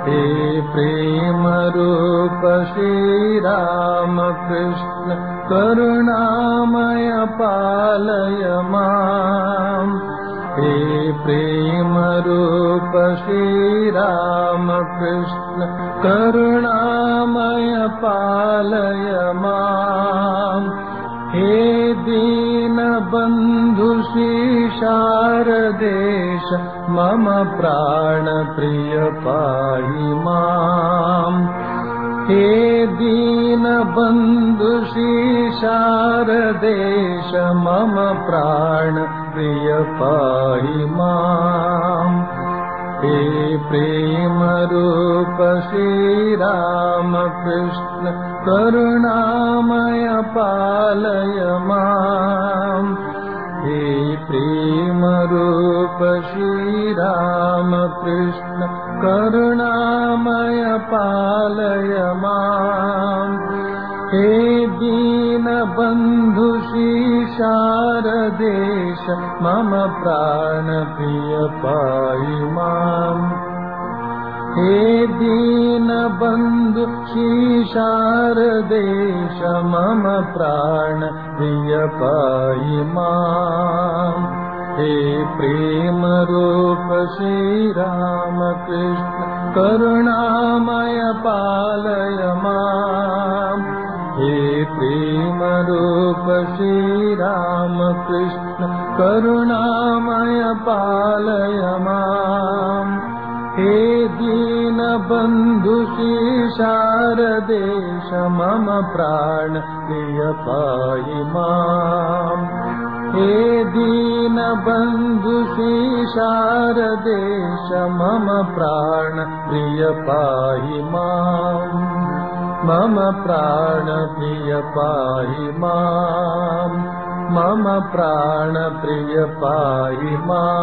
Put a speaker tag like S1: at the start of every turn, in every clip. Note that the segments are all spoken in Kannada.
S1: हे प्रेम रूप श्रीराम कृष्ण करुणामय पालय माम् हे प्रेम रूप श्रीराम कृष्ण करुणामय पालय माम् हे दीनबन्धु शारदेश मम प्राणप्रिय पाहि माम् हे दीनबन्धु शारदेश मम प्राणप्रिय पाहि माम् हे प्रेमरूप श्रीरामकृष्ण करुणामय पालय माम् हे प्रेमरूप श्रीरामकृष्ण करुणामय पालय माम् हे दीनबन्धु शारदेश मम प्राणप्रिय पाहि माम् हे दीनबन्धु शारदेश मम प्राणप्रिय पाहि माम् हे प्रेमरूप श्रीरामकृष्ण करुणामय पालय माम् हे प्रेमरूप श्रीरामकृष्ण करुणामय पालय माम् हे दीनबन्धु शारदेश मम प्राण प्रिय पाहि माम् हे दीनबन्धु शारदेश मम प्राण प्रिय पाहि माम् मम प्राण प्रिय पाहि माम् मम प्राण प्रिय पाहि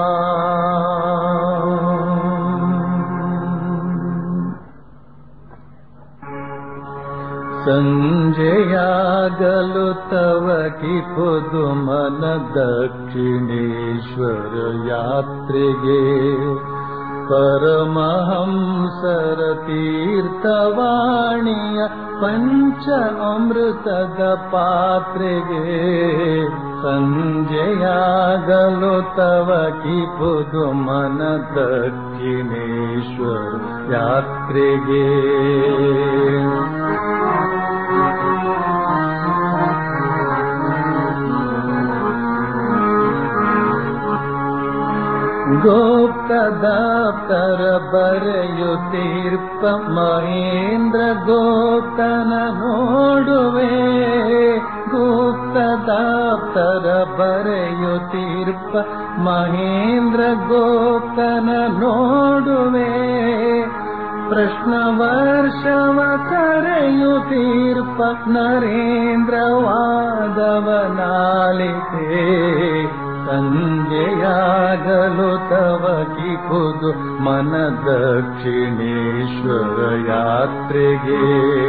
S1: माम् सञ्जयागलु तव कि पुदुमन दक्षिणेश्वर यात्रिगे परमहंसर तीर्थवाणीय पञ्च अमृतद पात्रेगे सञ्जयागलो तव कि पुदुमन दक्षिणेश्वर यात्रिगे ಗೋಪ್ತದಾಪ್ತರ ಬರೆಯುತ್ತೀರ್ಪ ಮಹೇಂದ್ರ ಗೋಪ್ತನ ನೋಡುವೆ ಗುಪ್ತದಾಪ್ತರ ಬರೆಯುತ್ತೀರ್ಪ ಮಹೇಂದ್ರ ಗೋಪ್ತನ ನೋಡುವೆ ಪ್ರಶ್ನ ವರ್ಷವ ಕರೆಯುತ್ತೀರ್ಪ ನರೇಂದ್ರ ವಾದವನಾಲಿತೆ ಸಂಜೆಯಾಗಲು ತವ ಕಿಪುದು ಮನ ದಕ್ಷಿಣೇಶ್ವರ ಯಾತ್ರೆಗೆ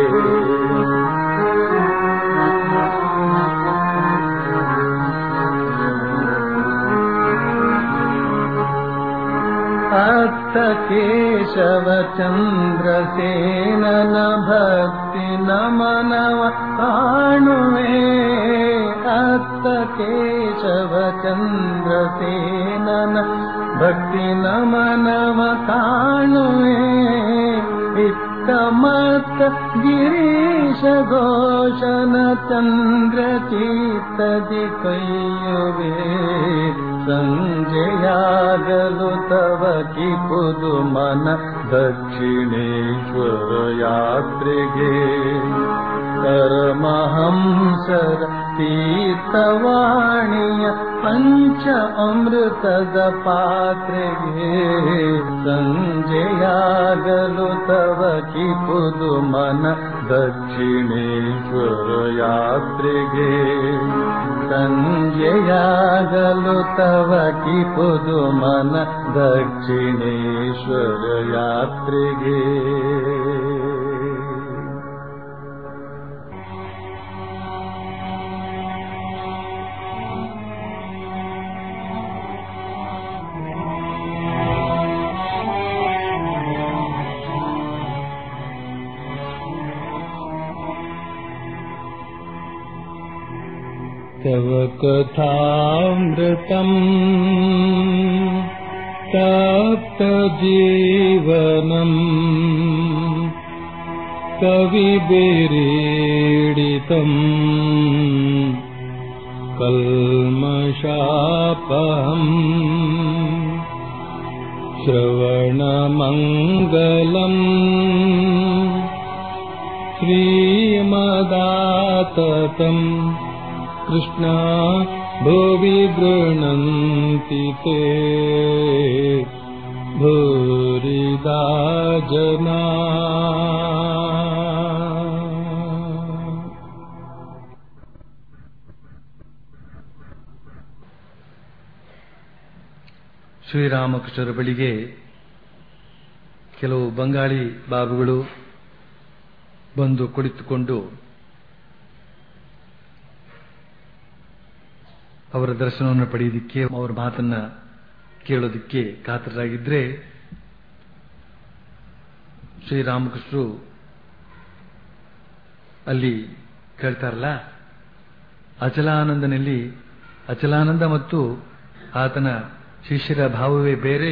S1: ಅತ್ತ ಕೇಶವ ಚಂದ್ರಸೇನನ ಭಕ್ತಿ ನಮನವ ಕಾಣುವೆ ಅತ್ತ ಕೇಶವ ಚಂದ್ರಸೇನನ ಭಕ್ತಿ ನಮನವ ಕಾಣುವೆ ಇತ್ತ ಮತ್ತ ಗಿರೀಶ ಘೋಷನ ಚಂದ್ರ ಚೀತದಿ ಕೈಯುವೆ ಸಂಜೆಯಾಗಲು ತವ ಕಿಪುದು ಮನ ದಕ್ಷಿಣೇಶ್ವರ ಯಾತ್ರೆಗೆ ಪರಮಹಂಸರ ತೀರ್ಥವಾಣಿಯ ಪಂಚ ಅಮೃತದ ಪಾತ್ರೆಗೆ ಸಂಜೆಯಾಗಲು ತವ ಕಿಪುದು ಮನ ದಕ್ಷಿಣೇಶ್ವರ ಯಾತ್ರೆಗೆ ಸಂಜೆಯಾಗಲು ತವ ಕಿಪುದು ಮನ ದಕ್ಷಿಣೇಶ್ವರ ಯಾತ್ರೆಗೆ तव कथामृतम् तप्तजीवनम् कविभिरीडितम् कल्मषापहम् श्रवणमङ्गलम् श्रीमदाततम् कृष्णा भुवि गृह्णन्ति ते भूरिदा जना ಶ್ರೀರಾಮಕೃಷ್ಣರ ಬಳಿಗೆ ಕೆಲವು ಬಂಗಾಳಿ ಬಾಬುಗಳು ಬಂದು ಕುಳಿತುಕೊಂಡು ಅವರ ದರ್ಶನವನ್ನು ಪಡೆಯೋದಿಕ್ಕೆ ಅವರ ಮಾತನ್ನ ಕೇಳೋದಿಕ್ಕೆ ಕಾತರರಾಗಿದ್ರೆ ಶ್ರೀರಾಮಕೃಷ್ಣರು ಅಲ್ಲಿ ಕೇಳ್ತಾರಲ್ಲ ಅಚಲಾನಂದನಲ್ಲಿ ಅಚಲಾನಂದ ಮತ್ತು ಆತನ ಶಿಷ್ಯರ ಭಾವವೇ ಬೇರೆ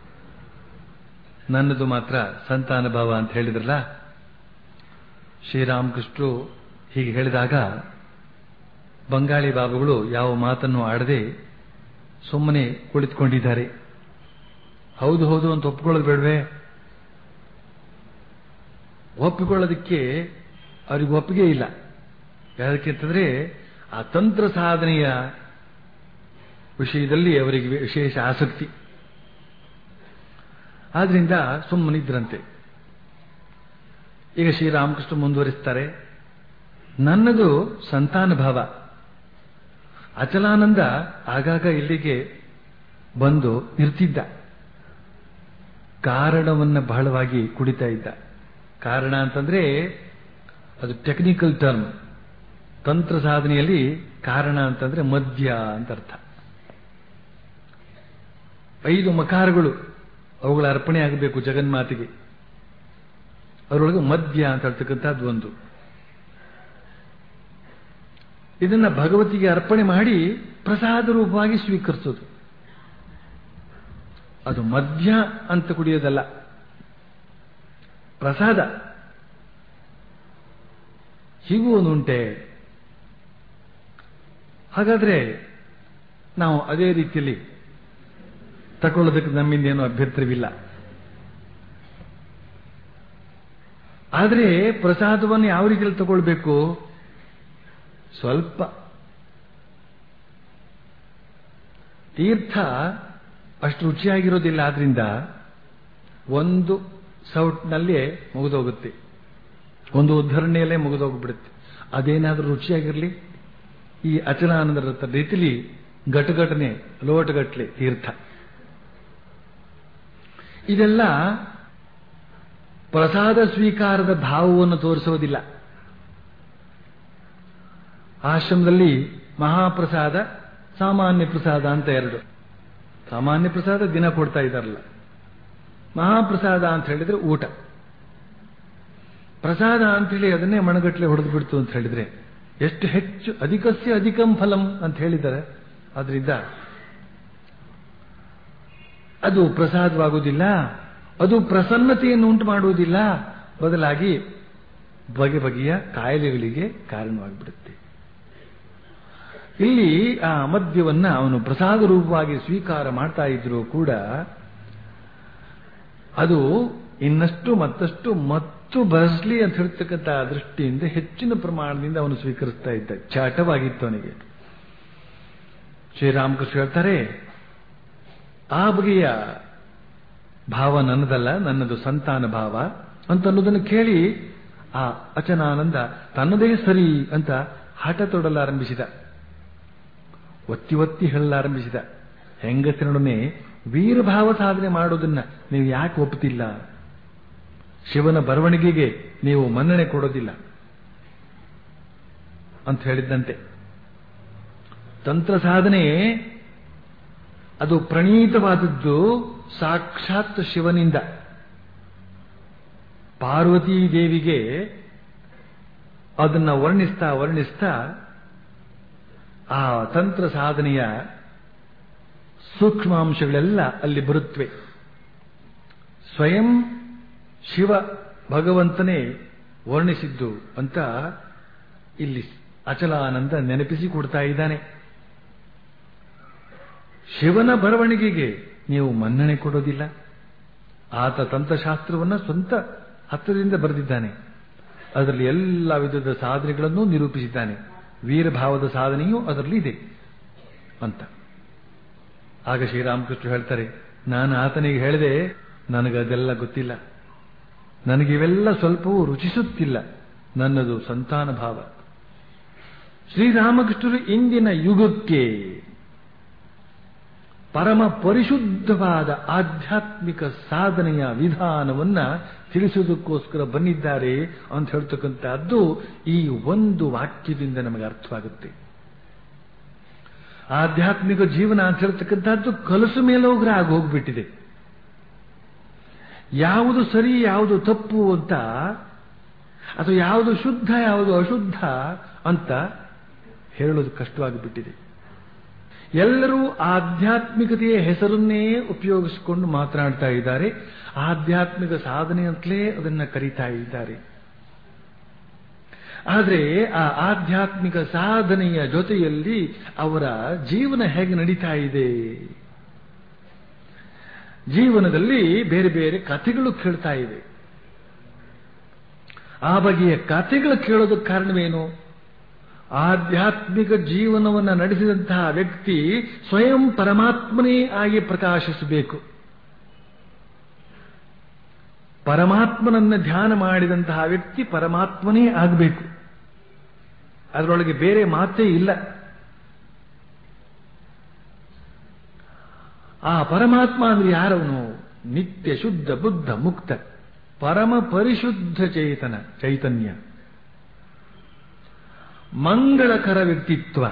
S1: ನನ್ನದು ಮಾತ್ರ ಸಂತಾನ ಭಾವ ಅಂತ ಹೇಳಿದ್ರಲ್ಲ ಶ್ರೀರಾಮಕೃಷ್ಣರು ಹೀಗೆ ಹೇಳಿದಾಗ ಬಂಗಾಳಿ ಬಾಬುಗಳು ಯಾವ ಮಾತನ್ನು ಆಡದೆ ಸುಮ್ಮನೆ ಕುಳಿತುಕೊಂಡಿದ್ದಾರೆ ಹೌದು ಹೌದು ಅಂತ ಒಪ್ಪಿಕೊಳ್ಳೋದು ಬೇಡವೆ ಒಪ್ಪಿಕೊಳ್ಳೋದಕ್ಕೆ ಅವ್ರಿಗೆ ಒಪ್ಪಿಗೆ ಇಲ್ಲ ಯಾಕೆ ಅಂತಂದ್ರೆ ಆ ತಂತ್ರ ಸಾಧನೆಯ ವಿಷಯದಲ್ಲಿ ಅವರಿಗೆ ವಿಶೇಷ ಆಸಕ್ತಿ ಆದ್ರಿಂದ ಸುಮ್ಮನಿದ್ರಂತೆ ಈಗ ಶ್ರೀರಾಮಕೃಷ್ಣ ಮುಂದುವರಿಸ್ತಾರೆ ನನ್ನದು ಸಂತಾನ ಭಾವ ಅಚಲಾನಂದ ಆಗಾಗ ಇಲ್ಲಿಗೆ ಬಂದು ನಿಂತಿದ್ದ ಕಾರಣವನ್ನ ಬಹಳವಾಗಿ ಕುಡಿತಾ ಇದ್ದ ಕಾರಣ ಅಂತಂದ್ರೆ ಅದು ಟೆಕ್ನಿಕಲ್ ಟರ್ಮ್ ತಂತ್ರ ಸಾಧನೆಯಲ್ಲಿ ಕಾರಣ ಅಂತಂದ್ರೆ ಮದ್ಯ ಅಂತ ಅರ್ಥ ಐದು ಮಕಾರಗಳು ಅವುಗಳ ಅರ್ಪಣೆ ಆಗಬೇಕು ಜಗನ್ಮಾತೆಗೆ ಅದರೊಳಗೆ ಮದ್ಯ ಅಂತ ಹೇಳ್ತಕ್ಕಂಥದ್ದು ಒಂದು ಇದನ್ನ ಭಗವತಿಗೆ ಅರ್ಪಣೆ ಮಾಡಿ ಪ್ರಸಾದ ರೂಪವಾಗಿ ಸ್ವೀಕರಿಸೋದು ಅದು ಮದ್ಯ ಅಂತ ಕುಡಿಯೋದಲ್ಲ ಪ್ರಸಾದ ಹೀಗೂ ಒಂದುಂಟೆ ಹಾಗಾದ್ರೆ ನಾವು ಅದೇ ರೀತಿಯಲ್ಲಿ ತಗೊಳ್ಳೋದಕ್ಕೆ ನಮ್ಮಿಂದ ಏನೂ ಅಭ್ಯಂತರವಿಲ್ಲ ಆದರೆ ಪ್ರಸಾದವನ್ನು ಯಾವ ರೀತಿಯಲ್ಲಿ ತಗೊಳ್ಬೇಕು ಸ್ವಲ್ಪ ತೀರ್ಥ ಅಷ್ಟು ರುಚಿಯಾಗಿರೋದಿಲ್ಲ ಆದ್ರಿಂದ ಒಂದು ಸೌಟ್ನಲ್ಲೇ ಮುಗಿದೋಗುತ್ತೆ ಒಂದು ಉದ್ಧರಣೆಯಲ್ಲೇ ಮುಗಿದೋಗ್ಬಿಡುತ್ತೆ ಅದೇನಾದ್ರೂ ರುಚಿಯಾಗಿರಲಿ ಈ ಅಚಲಾನಂದರ ರೀತಿಲಿ ಘಟಘಟನೆ ಲೋಟಗಟ್ಲೆ ತೀರ್ಥ ಇದೆಲ್ಲ ಪ್ರಸಾದ ಸ್ವೀಕಾರದ ಭಾವವನ್ನು ತೋರಿಸೋದಿಲ್ಲ ಆಶ್ರಮದಲ್ಲಿ ಮಹಾಪ್ರಸಾದ ಸಾಮಾನ್ಯ ಪ್ರಸಾದ ಅಂತ ಎರಡು ಸಾಮಾನ್ಯ ಪ್ರಸಾದ ದಿನ ಕೊಡ್ತಾ ಇದ್ದಾರಲ್ಲ ಮಹಾಪ್ರಸಾದ ಅಂತ ಹೇಳಿದ್ರೆ ಊಟ ಪ್ರಸಾದ ಅಂತ ಹೇಳಿ ಅದನ್ನೇ ಮಣಗಟ್ಲೆ ಹೊಡೆದು ಬಿಡ್ತು ಅಂತ ಹೇಳಿದ್ರೆ ಎಷ್ಟು ಹೆಚ್ಚು ಅಧಿಕಸ್ಯ ಅಧಿಕಂ ಫಲಂ ಅಂತ ಹೇಳಿದ್ದಾರೆ ಅದರಿಂದ ಅದು ಪ್ರಸಾದವಾಗುವುದಿಲ್ಲ ಅದು ಪ್ರಸನ್ನತೆಯನ್ನು ಉಂಟು ಮಾಡುವುದಿಲ್ಲ ಬದಲಾಗಿ ಬಗೆ ಬಗೆಯ ಕಾಯಿಲೆಗಳಿಗೆ ಕಾರಣವಾಗಿಬಿಡುತ್ತೆ ಇಲ್ಲಿ ಆ ಮದ್ಯವನ್ನ ಅವನು ಪ್ರಸಾದ ರೂಪವಾಗಿ ಸ್ವೀಕಾರ ಮಾಡ್ತಾ ಇದ್ರು ಕೂಡ ಅದು ಇನ್ನಷ್ಟು ಮತ್ತಷ್ಟು ಮತ್ತು ಬರಸ್ಲಿ ಅಂತ ಹೇಳ್ತಕ್ಕಂಥ ದೃಷ್ಟಿಯಿಂದ ಹೆಚ್ಚಿನ ಪ್ರಮಾಣದಿಂದ ಅವನು ಸ್ವೀಕರಿಸ್ತಾ ಇದ್ದ ಚಾಟವಾಗಿತ್ತು ಅವನಿಗೆ ಶ್ರೀರಾಮಕೃಷ್ಣ ಹೇಳ್ತಾರೆ ಆ ಬಗೆಯ ಭಾವ ನನ್ನದಲ್ಲ ನನ್ನದು ಸಂತಾನ ಭಾವ ಅಂತ ಅನ್ನೋದನ್ನು ಕೇಳಿ ಆ ಅಚನಾನಂದ ತನ್ನದೇ ಸರಿ ಅಂತ ಹಠ ತೊಡಲಾರಂಭಿಸಿದ ಒತ್ತಿ ಒತ್ತಿ ಹೇಳಲಾರಂಭಿಸಿದ ಹೆಂಗಸರೊಡನೆ ವೀರಭಾವ ಸಾಧನೆ ಮಾಡೋದನ್ನ ನೀವು ಯಾಕೆ ಒಪ್ಪುತ್ತಿಲ್ಲ ಶಿವನ ಬರವಣಿಗೆಗೆ ನೀವು ಮನ್ನಣೆ ಕೊಡೋದಿಲ್ಲ ಅಂತ ಹೇಳಿದ್ದಂತೆ ತಂತ್ರ ಸಾಧನೆ ಅದು ಪ್ರಣೀತವಾದದ್ದು ಸಾಕ್ಷಾತ್ ಶಿವನಿಂದ ಪಾರ್ವತೀ ದೇವಿಗೆ ಅದನ್ನ ವರ್ಣಿಸ್ತಾ ವರ್ಣಿಸ್ತಾ ಆ ತಂತ್ರ ಸಾಧನೆಯ ಸೂಕ್ಷ್ಮಾಂಶಗಳೆಲ್ಲ ಅಲ್ಲಿ ಬರುತ್ತವೆ ಸ್ವಯಂ ಶಿವ ಭಗವಂತನೇ ವರ್ಣಿಸಿದ್ದು ಅಂತ ಇಲ್ಲಿ ಅಚಲಾನಂದ ನೆನಪಿಸಿ ಕೊಡ್ತಾ ಇದ್ದಾನೆ ಶಿವನ ಬರವಣಿಗೆಗೆ ನೀವು ಮನ್ನಣೆ ಕೊಡೋದಿಲ್ಲ ಆತ ತಂತ್ರಶಾಸ್ತ್ರವನ್ನ ಸ್ವಂತ ಹತ್ತದಿಂದ ಬರೆದಿದ್ದಾನೆ ಅದರಲ್ಲಿ ಎಲ್ಲ ವಿಧದ ಸಾಧನೆಗಳನ್ನು ನಿರೂಪಿಸಿದ್ದಾನೆ ವೀರಭಾವದ ಸಾಧನೆಯೂ ಅದರಲ್ಲಿ ಇದೆ ಅಂತ ಆಗ ಶ್ರೀರಾಮಕೃಷ್ಣ ಹೇಳ್ತಾರೆ ನಾನು ಆತನಿಗೆ ಹೇಳಿದೆ ನನಗದೆಲ್ಲ ಗೊತ್ತಿಲ್ಲ ನನಗಿವೆಲ್ಲ ಸ್ವಲ್ಪವೂ ರುಚಿಸುತ್ತಿಲ್ಲ ನನ್ನದು ಸಂತಾನ ಭಾವ ಶ್ರೀರಾಮಕೃಷ್ಣರು ಇಂದಿನ ಯುಗಕ್ಕೆ ಪರಮ ಪರಿಶುದ್ಧವಾದ ಆಧ್ಯಾತ್ಮಿಕ ಸಾಧನೆಯ ವಿಧಾನವನ್ನ ತಿಳಿಸುವುದಕ್ಕೋಸ್ಕರ ಬಂದಿದ್ದಾರೆ ಅಂತ ಹೇಳ್ತಕ್ಕಂಥದ್ದು ಈ ಒಂದು ವಾಕ್ಯದಿಂದ ನಮಗೆ ಅರ್ಥವಾಗುತ್ತೆ ಆಧ್ಯಾತ್ಮಿಕ ಜೀವನ ಅಂತ ಹೇಳ್ತಕ್ಕಂಥದ್ದು ಕಲಸು ಮೇಲೋಗ್ರ ಆಗಿ ಹೋಗ್ಬಿಟ್ಟಿದೆ ಯಾವುದು ಸರಿ ಯಾವುದು ತಪ್ಪು ಅಂತ ಅಥವಾ ಯಾವುದು ಶುದ್ಧ ಯಾವುದು ಅಶುದ್ಧ ಅಂತ ಹೇಳೋದು ಕಷ್ಟವಾಗಿಬಿಟ್ಟಿದೆ ಎಲ್ಲರೂ ಆಧ್ಯಾತ್ಮಿಕತೆಯ ಹೆಸರನ್ನೇ ಉಪಯೋಗಿಸಿಕೊಂಡು ಮಾತನಾಡ್ತಾ ಇದ್ದಾರೆ ಆಧ್ಯಾತ್ಮಿಕ ಸಾಧನೆ ಅಂತಲೇ ಅದನ್ನ ಕರೀತಾ ಇದ್ದಾರೆ ಆದರೆ ಆ ಆಧ್ಯಾತ್ಮಿಕ ಸಾಧನೆಯ ಜೊತೆಯಲ್ಲಿ ಅವರ ಜೀವನ ಹೇಗೆ ನಡೀತಾ ಇದೆ ಜೀವನದಲ್ಲಿ ಬೇರೆ ಬೇರೆ ಕಥೆಗಳು ಕೇಳ್ತಾ ಇವೆ ಆ ಬಗೆಯ ಕಥೆಗಳು ಕೇಳೋದಕ್ಕೆ ಕಾರಣವೇನು ಆಧ್ಯಾತ್ಮಿಕ ಜೀವನವನ್ನು ನಡೆಸಿದಂತಹ ವ್ಯಕ್ತಿ ಸ್ವಯಂ ಪರಮಾತ್ಮನೇ ಆಗಿ ಪ್ರಕಾಶಿಸಬೇಕು ಪರಮಾತ್ಮನನ್ನ ಧ್ಯಾನ ಮಾಡಿದಂತಹ ವ್ಯಕ್ತಿ ಪರಮಾತ್ಮನೇ ಆಗಬೇಕು ಅದರೊಳಗೆ ಬೇರೆ ಮಾತೇ ಇಲ್ಲ ಆ ಪರಮಾತ್ಮ ಅಂದ್ರೆ ಯಾರವನು ನಿತ್ಯ ಶುದ್ಧ ಬುದ್ಧ ಮುಕ್ತ ಪರಮ ಪರಿಶುದ್ಧ ಚೇತನ ಚೈತನ್ಯ ಮಂಗಳಕರ ವ್ಯಕ್ತಿತ್ವ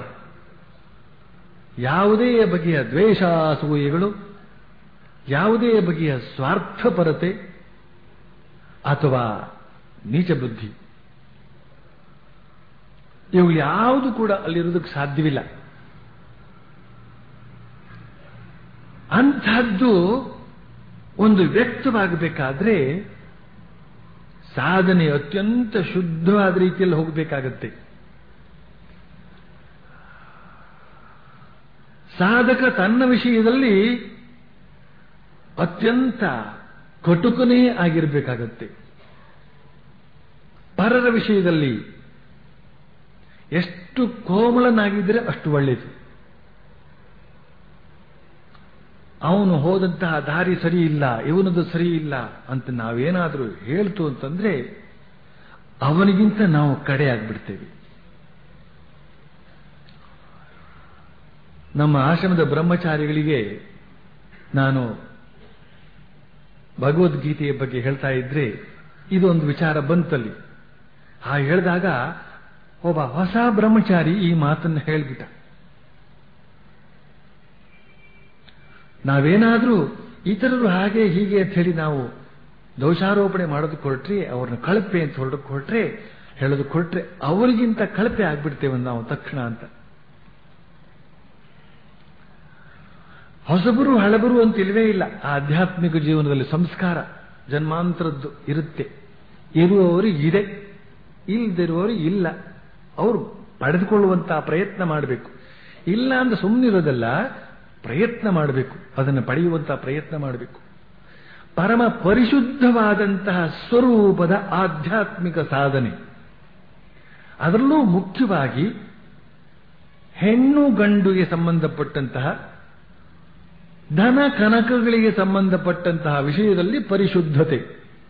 S1: ಯಾವುದೇ ಬಗೆಯ ದ್ವೇಷಾಸೂಯೆಗಳು ಯಾವುದೇ ಬಗೆಯ ಸ್ವಾರ್ಥಪರತೆ ಅಥವಾ ನೀಚ ಬುದ್ಧಿ ಇವುಗಳು ಯಾವುದು ಕೂಡ ಅಲ್ಲಿರೋದಕ್ಕೆ ಸಾಧ್ಯವಿಲ್ಲ ಅಂಥದ್ದು ಒಂದು ವ್ಯಕ್ತವಾಗಬೇಕಾದ್ರೆ ಸಾಧನೆ ಅತ್ಯಂತ ಶುದ್ಧವಾದ ರೀತಿಯಲ್ಲಿ ಹೋಗಬೇಕಾಗತ್ತೆ ಸಾಧಕ ತನ್ನ ವಿಷಯದಲ್ಲಿ ಅತ್ಯಂತ ಕಟುಕನೇ ಆಗಿರಬೇಕಾಗತ್ತೆ ಪರರ ವಿಷಯದಲ್ಲಿ ಎಷ್ಟು ಕೋಮಳನಾಗಿದ್ದರೆ ಅಷ್ಟು ಒಳ್ಳೆಯದು ಅವನು ಹೋದಂತಹ ದಾರಿ ಸರಿ ಇಲ್ಲ ಇವನದು ಸರಿ ಇಲ್ಲ ಅಂತ ನಾವೇನಾದರೂ ಹೇಳ್ತು ಅಂತಂದ್ರೆ ಅವನಿಗಿಂತ ನಾವು ಕಡೆ ಆಗ್ಬಿಡ್ತೇವೆ ನಮ್ಮ ಆಶ್ರಮದ ಬ್ರಹ್ಮಚಾರಿಗಳಿಗೆ ನಾನು ಭಗವದ್ಗೀತೆಯ ಬಗ್ಗೆ ಹೇಳ್ತಾ ಇದ್ರೆ ಇದೊಂದು ವಿಚಾರ ಬಂತಲ್ಲಿ ಆ ಹೇಳಿದಾಗ ಒಬ್ಬ ಹೊಸ ಬ್ರಹ್ಮಚಾರಿ ಈ ಮಾತನ್ನು ಹೇಳ್ಬಿಟ್ಟ ನಾವೇನಾದ್ರೂ ಇತರರು ಹಾಗೆ ಹೀಗೆ ಅಂತ ಹೇಳಿ ನಾವು ದೋಷಾರೋಪಣೆ ಮಾಡೋದಕ್ಕೆ ಹೊರಟ್ರೆ ಅವ್ರನ್ನ ಕಳಪೆ ಅಂತ ಹೊರಡಕ್ಕೆ ಹೊರಟ್ರೆ ಹೇಳೋದಕ್ಕೆ ಹೊರಟ್ರೆ ಅವರಿಗಿಂತ ಕಳಪೆ ಆಗ್ಬಿಡ್ತೇವೆ ನಾವು ತಕ್ಷಣ ಅಂತ ಹೊಸಬರು ಹಳಬರು ಅಂತ ಇಲ್ವೇ ಇಲ್ಲ ಆ ಆಧ್ಯಾತ್ಮಿಕ ಜೀವನದಲ್ಲಿ ಸಂಸ್ಕಾರ ಜನ್ಮಾಂತರದ್ದು ಇರುತ್ತೆ ಇರುವವರಿಗೆ ಇದೆ ಇಲ್ಲದಿರುವವರು ಇಲ್ಲ ಅವರು ಪಡೆದುಕೊಳ್ಳುವಂತಹ ಪ್ರಯತ್ನ ಮಾಡಬೇಕು ಇಲ್ಲ ಅಂದ್ರೆ ಸುಮ್ಮನಿರೋದಲ್ಲ ಪ್ರಯತ್ನ ಮಾಡಬೇಕು ಅದನ್ನು ಪಡೆಯುವಂತಹ ಪ್ರಯತ್ನ ಮಾಡಬೇಕು ಪರಮ ಪರಿಶುದ್ಧವಾದಂತಹ ಸ್ವರೂಪದ ಆಧ್ಯಾತ್ಮಿಕ ಸಾಧನೆ ಅದರಲ್ಲೂ ಮುಖ್ಯವಾಗಿ ಹೆಣ್ಣು ಗಂಡುಗೆ ಸಂಬಂಧಪಟ್ಟಂತಹ ಧನ ಕನಕಗಳಿಗೆ ಸಂಬಂಧಪಟ್ಟಂತಹ ವಿಷಯದಲ್ಲಿ ಪರಿಶುದ್ಧತೆ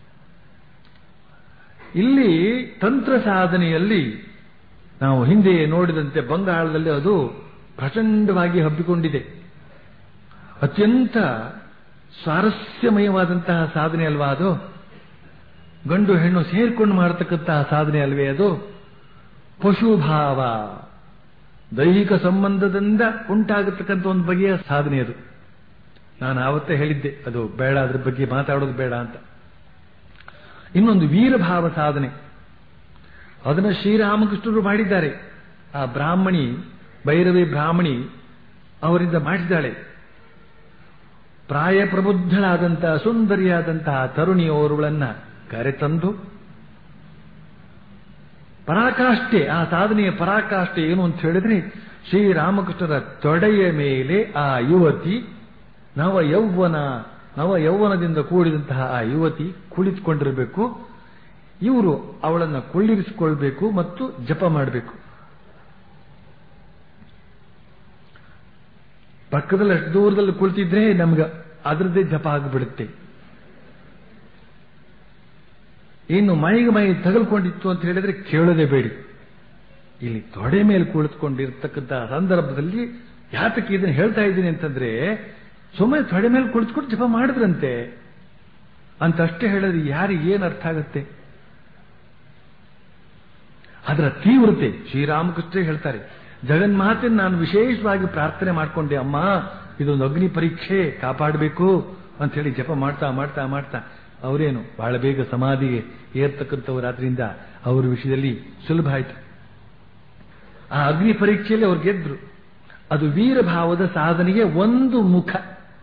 S1: ಇಲ್ಲಿ ತಂತ್ರ ಸಾಧನೆಯಲ್ಲಿ ನಾವು ಹಿಂದೆ ನೋಡಿದಂತೆ ಬಂಗಾಳದಲ್ಲಿ ಅದು ಪ್ರಚಂಡವಾಗಿ ಹಬ್ಬಿಕೊಂಡಿದೆ ಅತ್ಯಂತ ಸ್ವಾರಸ್ಯಮಯವಾದಂತಹ ಸಾಧನೆ ಅಲ್ವಾ ಅದು ಗಂಡು ಹೆಣ್ಣು ಸೇರ್ಕೊಂಡು ಮಾಡತಕ್ಕಂತಹ ಸಾಧನೆ ಅಲ್ವೇ ಅದು ಪಶುಭಾವ ದೈಹಿಕ ಸಂಬಂಧದಿಂದ ಉಂಟಾಗತಕ್ಕಂಥ ಒಂದು ಬಗೆಯ ಸಾಧನೆ ಅದು ನಾನು ಆವತ್ತೇ ಹೇಳಿದ್ದೆ ಅದು ಬೇಡ ಅದ್ರ ಬಗ್ಗೆ ಮಾತಾಡೋದು ಬೇಡ ಅಂತ ಇನ್ನೊಂದು ವೀರಭಾವ ಸಾಧನೆ ಅದನ್ನು ಶ್ರೀರಾಮಕೃಷ್ಣರು ಮಾಡಿದ್ದಾರೆ ಆ ಬ್ರಾಹ್ಮಣಿ ಭೈರವಿ ಬ್ರಾಹ್ಮಣಿ ಅವರಿಂದ ಮಾಡಿದ್ದಾಳೆ ಪ್ರಾಯ ಪ್ರಬುದ್ಧಳಾದಂತಹ ಸುಂದರಿಯಾದಂತಹ ತರುಣಿಯವರುಗಳನ್ನ ಕರೆತಂದು ಪರಾಕಾಷ್ಠೆ ಆ ಸಾಧನೆಯ ಪರಾಕಾಷ್ಠೆ ಏನು ಅಂತ ಹೇಳಿದ್ರೆ ಶ್ರೀರಾಮಕೃಷ್ಣರ ತೊಡೆಯ ಮೇಲೆ ಆ ಯುವತಿ ನವ ಯೌವನ ನವ ಯೌವನದಿಂದ ಕೂಡಿದಂತಹ ಆ ಯುವತಿ ಕುಳಿತುಕೊಂಡಿರಬೇಕು ಇವರು ಅವಳನ್ನು ಕೊಳ್ಳಿರಿಸಿಕೊಳ್ಬೇಕು ಮತ್ತು ಜಪ ಮಾಡಬೇಕು ಪಕ್ಕದಲ್ಲಿ ಅಷ್ಟು ದೂರದಲ್ಲಿ ಕುಳಿತಿದ್ರೆ ನಮ್ಗೆ ಅದರದ್ದೇ ಜಪ ಆಗಿಬಿಡುತ್ತೆ ಇನ್ನು ಮೈಗೆ ಮೈ ತಗಲ್ಕೊಂಡಿತ್ತು ಅಂತ ಹೇಳಿದ್ರೆ ಕೇಳೋದೇ ಬೇಡಿ ಇಲ್ಲಿ ತೊಡೆ ಮೇಲೆ ಕುಳಿತುಕೊಂಡಿರ್ತಕ್ಕಂಥ ಸಂದರ್ಭದಲ್ಲಿ ಯಾತಕ್ಕೆ ಇದನ್ನು ಹೇಳ್ತಾ ಇದ್ದೀನಿ ಅಂತಂದ್ರೆ ಸುಮ್ಮನೆ ತೊಡೆ ಮೇಲೆ ಕುಳಿತುಕೊಂಡು ಜಪ ಮಾಡಿದ್ರಂತೆ ಅಂತ ಅಷ್ಟೇ ಹೇಳಿದ್ರೆ ಯಾರಿಗೆ ಏನು ಅರ್ಥ ಆಗುತ್ತೆ ಅದರ ತೀವ್ರತೆ ಶ್ರೀರಾಮಕೃಷ್ಣ ಹೇಳ್ತಾರೆ ಜಗನ್ಮಾತೆ ನಾನು ವಿಶೇಷವಾಗಿ ಪ್ರಾರ್ಥನೆ ಮಾಡಿಕೊಂಡೆ ಅಮ್ಮ ಇದೊಂದು ಅಗ್ನಿ ಪರೀಕ್ಷೆ ಕಾಪಾಡಬೇಕು ಅಂತ ಹೇಳಿ ಜಪ ಮಾಡ್ತಾ ಮಾಡ್ತಾ ಮಾಡ್ತಾ ಅವರೇನು ಬಹಳ ಬೇಗ ಸಮಾಧಿಗೆ ಏರ್ತಕ್ಕಂಥವರಾದ್ರಿಂದ ಅವರ ವಿಷಯದಲ್ಲಿ ಸುಲಭ ಆಯ್ತು ಆ ಅಗ್ನಿ ಪರೀಕ್ಷೆಯಲ್ಲಿ ಅವ್ರು ಗೆದ್ರು ಅದು ವೀರಭಾವದ ಸಾಧನೆಗೆ ಒಂದು ಮುಖ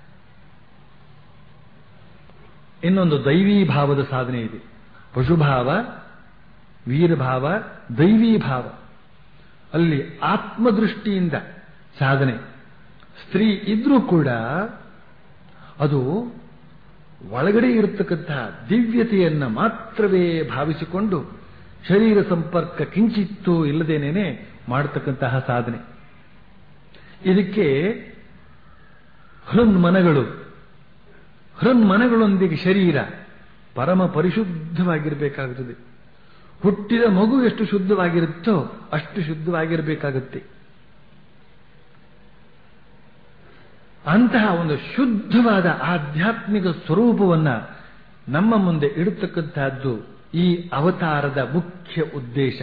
S1: ಇನ್ನೊಂದು ದೈವೀ ಭಾವದ ಸಾಧನೆ ಇದೆ ಪಶುಭಾವ ವೀರಭಾವ ದೈವೀ ಭಾವ ಅಲ್ಲಿ ಆತ್ಮದೃಷ್ಟಿಯಿಂದ ಸಾಧನೆ ಸ್ತ್ರೀ ಇದ್ರೂ ಕೂಡ ಅದು ಒಳಗಡೆ ಇರತಕ್ಕಂತಹ ದಿವ್ಯತೆಯನ್ನ ಮಾತ್ರವೇ ಭಾವಿಸಿಕೊಂಡು ಶರೀರ ಸಂಪರ್ಕ ಕಿಂಚಿತ್ತು ಇಲ್ಲದೇನೇನೆ ಮಾಡತಕ್ಕಂತಹ ಸಾಧನೆ ಇದಕ್ಕೆ ಹೃನ್ಮನಗಳು ಹೃನ್ಮನಗಳೊಂದಿಗೆ ಶರೀರ ಪರಮ ಪರಿಶುದ್ಧವಾಗಿರಬೇಕಾಗುತ್ತದೆ ಹುಟ್ಟಿದ ಮಗು ಎಷ್ಟು ಶುದ್ಧವಾಗಿರುತ್ತೋ ಅಷ್ಟು ಶುದ್ಧವಾಗಿರಬೇಕಾಗುತ್ತೆ ಅಂತಹ ಒಂದು ಶುದ್ಧವಾದ ಆಧ್ಯಾತ್ಮಿಕ ಸ್ವರೂಪವನ್ನ ನಮ್ಮ ಮುಂದೆ ಇಡತಕ್ಕಂತಹದ್ದು ಈ ಅವತಾರದ ಮುಖ್ಯ ಉದ್ದೇಶ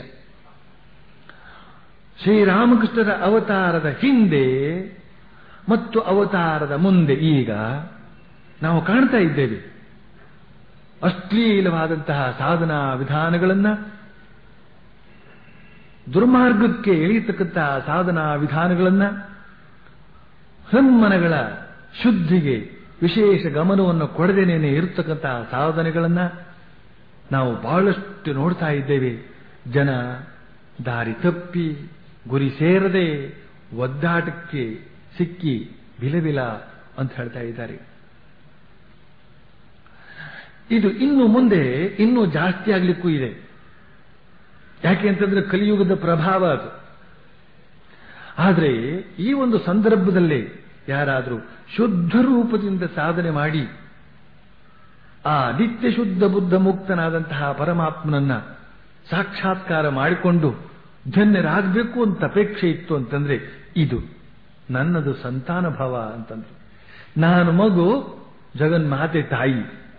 S1: ಶ್ರೀರಾಮಕೃಷ್ಣರ ಅವತಾರದ ಹಿಂದೆ ಮತ್ತು ಅವತಾರದ ಮುಂದೆ ಈಗ ನಾವು ಕಾಣ್ತಾ ಇದ್ದೇವೆ ಅಶ್ಲೀಲವಾದಂತಹ ಸಾಧನಾ ವಿಧಾನಗಳನ್ನ ದುರ್ಮಾರ್ಗಕ್ಕೆ ಎಳೆಯತಕ್ಕಂತಹ ಸಾಧನಾ ವಿಧಾನಗಳನ್ನ ಹನ್ಮನಗಳ ಶುದ್ಧಿಗೆ ವಿಶೇಷ ಗಮನವನ್ನು ಕೊಡದೇನೇನೆ ಇರತಕ್ಕಂತಹ ಸಾಧನೆಗಳನ್ನ ನಾವು ಬಹಳಷ್ಟು ನೋಡ್ತಾ ಇದ್ದೇವೆ ಜನ ದಾರಿ ತಪ್ಪಿ ಗುರಿ ಸೇರದೆ ಒದ್ದಾಟಕ್ಕೆ ಸಿಕ್ಕಿ ಬಿಲಬಿಲ ಅಂತ ಹೇಳ್ತಾ ಇದ್ದಾರೆ ಇದು ಇನ್ನು ಮುಂದೆ ಇನ್ನೂ ಜಾಸ್ತಿ ಆಗ್ಲಿಕ್ಕೂ ಇದೆ ಯಾಕೆ ಅಂತಂದ್ರೆ ಕಲಿಯುಗದ ಪ್ರಭಾವ ಅದು ಆದರೆ ಈ ಒಂದು ಸಂದರ್ಭದಲ್ಲಿ ಯಾರಾದರೂ ಶುದ್ಧ ರೂಪದಿಂದ ಸಾಧನೆ ಮಾಡಿ ಆ ನಿತ್ಯ ಶುದ್ಧ ಬುದ್ಧ ಮುಕ್ತನಾದಂತಹ ಪರಮಾತ್ಮನನ್ನ ಸಾಕ್ಷಾತ್ಕಾರ ಮಾಡಿಕೊಂಡು ಧನ್ಯರಾಗಬೇಕು ಅಂತ ಅಪೇಕ್ಷೆ ಇತ್ತು ಅಂತಂದ್ರೆ ಇದು ನನ್ನದು ಸಂತಾನ ಭಾವ ಅಂತಂದ್ರು ನಾನು ಮಗು ಜಗನ್ಮಾತೆ ತಾಯಿ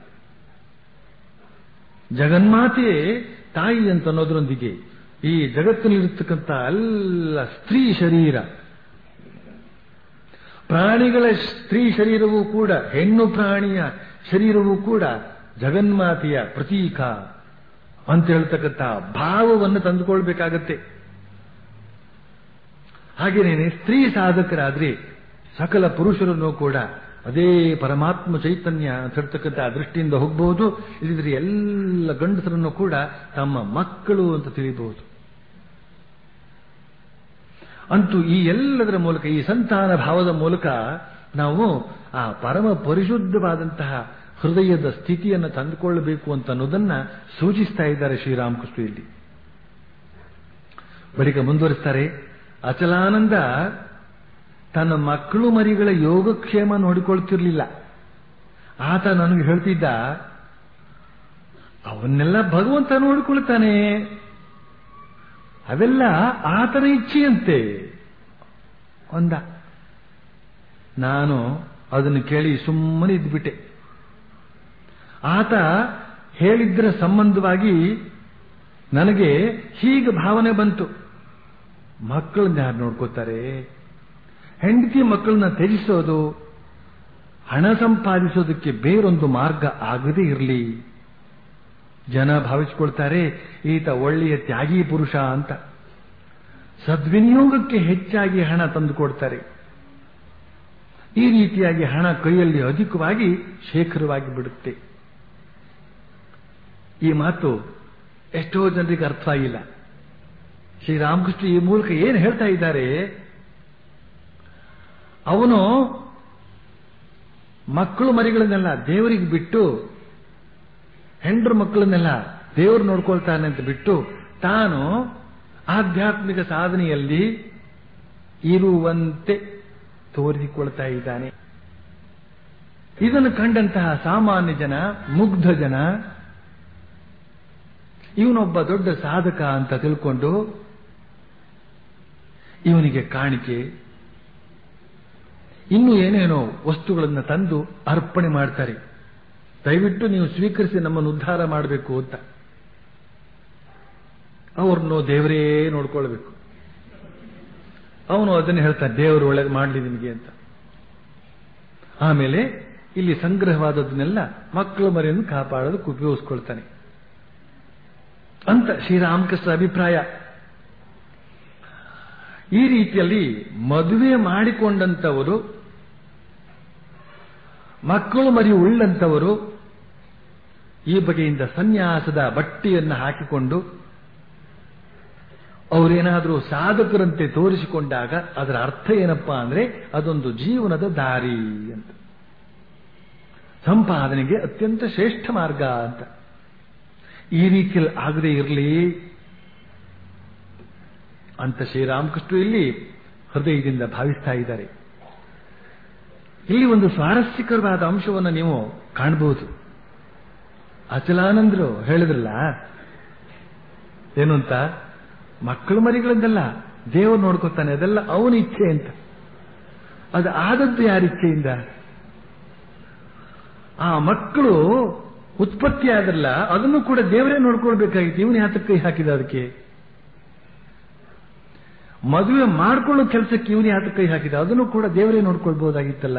S1: ಜಗನ್ಮಾತೆ ತಾಯಿ ಅಂತ ಅನ್ನೋದ್ರೊಂದಿಗೆ ಈ ಜಗತ್ತಿನಲ್ಲಿರ್ತಕ್ಕಂಥ ಎಲ್ಲ ಸ್ತ್ರೀ ಶರೀರ ಪ್ರಾಣಿಗಳ ಸ್ತ್ರೀ ಶರೀರವೂ ಕೂಡ ಹೆಣ್ಣು ಪ್ರಾಣಿಯ ಶರೀರವೂ ಕೂಡ ಜಗನ್ಮಾತೆಯ ಪ್ರತೀಕ ಅಂತ ಹೇಳ್ತಕ್ಕಂಥ ಭಾವವನ್ನು ತಂದುಕೊಳ್ಬೇಕಾಗತ್ತೆ ಹಾಗೇನೇನೆ ಸ್ತ್ರೀ ಸಾಧಕರಾದ್ರೆ ಸಕಲ ಪುರುಷರನ್ನು ಕೂಡ ಅದೇ ಪರಮಾತ್ಮ ಚೈತನ್ಯ ಅಂತ ಹೇಳ್ತಕ್ಕಂಥ ದೃಷ್ಟಿಯಿಂದ ಹೋಗಬಹುದು ಇಲ್ಲಿದ್ರೆ ಎಲ್ಲ ಗಂಡಸರನ್ನು ಕೂಡ ತಮ್ಮ ಮಕ್ಕಳು ಅಂತ ತಿಳಿಬಹುದು ಅಂತೂ ಈ ಎಲ್ಲದರ ಮೂಲಕ ಈ ಸಂತಾನ ಭಾವದ ಮೂಲಕ ನಾವು ಆ ಪರಮ ಪರಿಶುದ್ಧವಾದಂತಹ ಹೃದಯದ ಸ್ಥಿತಿಯನ್ನು ತಂದುಕೊಳ್ಳಬೇಕು ಅಂತ ಅನ್ನೋದನ್ನ ಸೂಚಿಸ್ತಾ ಇದ್ದಾರೆ ಶ್ರೀರಾಮಕೃಷ್ಣ ಇಲ್ಲಿ ಬಳಿಕ ಮುಂದುವರಿಸ್ತಾರೆ ಅಚಲಾನಂದ ತನ್ನ ಮಕ್ಕಳು ಮರಿಗಳ ಯೋಗಕ್ಷೇಮ ನೋಡಿಕೊಳ್ತಿರ್ಲಿಲ್ಲ ಆತ ನನಗೆ ಹೇಳ್ತಿದ್ದ ಅವನ್ನೆಲ್ಲ ಭಗವಂತ ನೋಡಿಕೊಳ್ತಾನೆ ಅವೆಲ್ಲ ಆತನ ಇಚ್ಛೆಯಂತೆ ಒಂದ ನಾನು ಅದನ್ನು ಕೇಳಿ ಸುಮ್ಮನೆ ಇದ್ಬಿಟ್ಟೆ ಆತ ಹೇಳಿದ್ದರ ಸಂಬಂಧವಾಗಿ ನನಗೆ ಹೀಗೆ ಭಾವನೆ ಬಂತು ಮಕ್ಕಳನ್ನ ಯಾರು ನೋಡ್ಕೋತಾರೆ ಹೆಂಡತಿ ಮಕ್ಕಳನ್ನ ತ್ಯಜಿಸೋದು ಹಣ ಸಂಪಾದಿಸೋದಕ್ಕೆ ಬೇರೊಂದು ಮಾರ್ಗ ಆಗದೇ ಇರಲಿ ಜನ ಭಾವಿಸಿಕೊಳ್ತಾರೆ ಈತ ಒಳ್ಳೆಯ ತ್ಯಾಗಿ ಪುರುಷ ಅಂತ ಸದ್ವಿನಿಯೋಗಕ್ಕೆ ಹೆಚ್ಚಾಗಿ ಹಣ ತಂದು ಕೊಡ್ತಾರೆ ಈ ರೀತಿಯಾಗಿ ಹಣ ಕೈಯಲ್ಲಿ ಅಧಿಕವಾಗಿ ಶೇಖರವಾಗಿ ಬಿಡುತ್ತೆ ಈ ಮಾತು ಎಷ್ಟೋ ಜನರಿಗೆ ಅರ್ಥ ಆಗಿಲ್ಲ ಶ್ರೀರಾಮಕೃಷ್ಣ ಈ ಮೂಲಕ ಏನು ಹೇಳ್ತಾ ಇದ್ದಾರೆ ಅವನು ಮಕ್ಕಳು ಮರಿಗಳನ್ನೆಲ್ಲ ದೇವರಿಗೆ ಬಿಟ್ಟು ಹೆಂಡ್ರು ಮಕ್ಕಳನ್ನೆಲ್ಲ ದೇವರು ನೋಡ್ಕೊಳ್ತಾನೆ ಅಂತ ಬಿಟ್ಟು ತಾನು ಆಧ್ಯಾತ್ಮಿಕ ಸಾಧನೆಯಲ್ಲಿ ಇರುವಂತೆ ತೋರಿಸಿಕೊಳ್ತಾ ಇದ್ದಾನೆ ಇದನ್ನು ಕಂಡಂತಹ ಸಾಮಾನ್ಯ ಜನ ಮುಗ್ಧ ಜನ ಇವನೊಬ್ಬ ದೊಡ್ಡ ಸಾಧಕ ಅಂತ ತಿಳ್ಕೊಂಡು ಇವನಿಗೆ ಕಾಣಿಕೆ ಇನ್ನು ಏನೇನೋ ವಸ್ತುಗಳನ್ನು ತಂದು ಅರ್ಪಣೆ ಮಾಡ್ತಾರೆ ದಯವಿಟ್ಟು ನೀವು ಸ್ವೀಕರಿಸಿ ನಮ್ಮನ್ನು ಉದ್ಧಾರ ಮಾಡಬೇಕು ಅಂತ ಅವ್ರನ್ನು ದೇವರೇ ನೋಡ್ಕೊಳ್ಬೇಕು ಅವನು ಅದನ್ನು ಹೇಳ್ತಾನೆ ದೇವರು ಒಳ್ಳೇದು ಮಾಡಲಿ ನಿಮಗೆ ಅಂತ ಆಮೇಲೆ ಇಲ್ಲಿ ಸಂಗ್ರಹವಾದದ್ದನ್ನೆಲ್ಲ ಮಕ್ಕಳು ಮರಿಯನ್ನು ಕಾಪಾಡೋದಕ್ಕೆ ಉಪಯೋಗಿಸ್ಕೊಳ್ತಾನೆ ಅಂತ ಶ್ರೀರಾಮಕೃಷ್ಣ ಅಭಿಪ್ರಾಯ ಈ ರೀತಿಯಲ್ಲಿ ಮದುವೆ ಮಾಡಿಕೊಂಡಂತವರು ಮಕ್ಕಳು ಮರಿ ಉಳ್ಳಂತವರು ಈ ಬಗೆಯಿಂದ ಸನ್ಯಾಸದ ಬಟ್ಟೆಯನ್ನು ಹಾಕಿಕೊಂಡು ಅವರೇನಾದರೂ ಸಾಧಕರಂತೆ ತೋರಿಸಿಕೊಂಡಾಗ ಅದರ ಅರ್ಥ ಏನಪ್ಪಾ ಅಂದ್ರೆ ಅದೊಂದು ಜೀವನದ ದಾರಿ ಅಂತ ಸಂಪಾದನೆಗೆ ಅತ್ಯಂತ ಶ್ರೇಷ್ಠ ಮಾರ್ಗ ಅಂತ ಈ ರೀತಿಯಲ್ಲಿ ಆಗದೆ ಇರಲಿ ಅಂತ ಶ್ರೀರಾಮಕೃಷ್ಣ ಇಲ್ಲಿ ಹೃದಯದಿಂದ ಭಾವಿಸ್ತಾ ಇದ್ದಾರೆ ಇಲ್ಲಿ ಒಂದು ಸ್ವಾರಸ್ಯಕರವಾದ ಅಂಶವನ್ನು ನೀವು ಕಾಣಬಹುದು ಅಚಲಾನಂದರು ಹೇಳಿದ್ರಲ್ಲ ಏನು ಅಂತ ಮಕ್ಕಳು ಮರಿಗಳನ್ನೆಲ್ಲ ದೇವರು ನೋಡ್ಕೊತಾನೆ ಅದೆಲ್ಲ ಅವನ ಇಚ್ಛೆ ಅಂತ ಅದು ಆದದ್ದು ಯಾರ ಇಚ್ಛೆಯಿಂದ ಆ ಮಕ್ಕಳು ಉತ್ಪತ್ತಿ ಆದ್ರಲ್ಲ ಅದನ್ನು ಕೂಡ ದೇವರೇ ನೋಡ್ಕೊಳ್ಬೇಕಾಗಿತ್ತು ಇವನು ಯಾತಕ್ಕೆ ಕೈ ಹಾಕಿದ ಅದಕ್ಕೆ ಮದುವೆ ಮಾಡ್ಕೊಳ್ಳೋ ಕೆಲಸಕ್ಕೆ ಇವನು ಯಾತಕ್ಕೆ ಕೈ ಹಾಕಿದ ಅದನ್ನು ಕೂಡ ದೇವರೇ ನೋಡ್ಕೊಳ್ಬಹುದಾಗಿತ್ತಲ್ಲ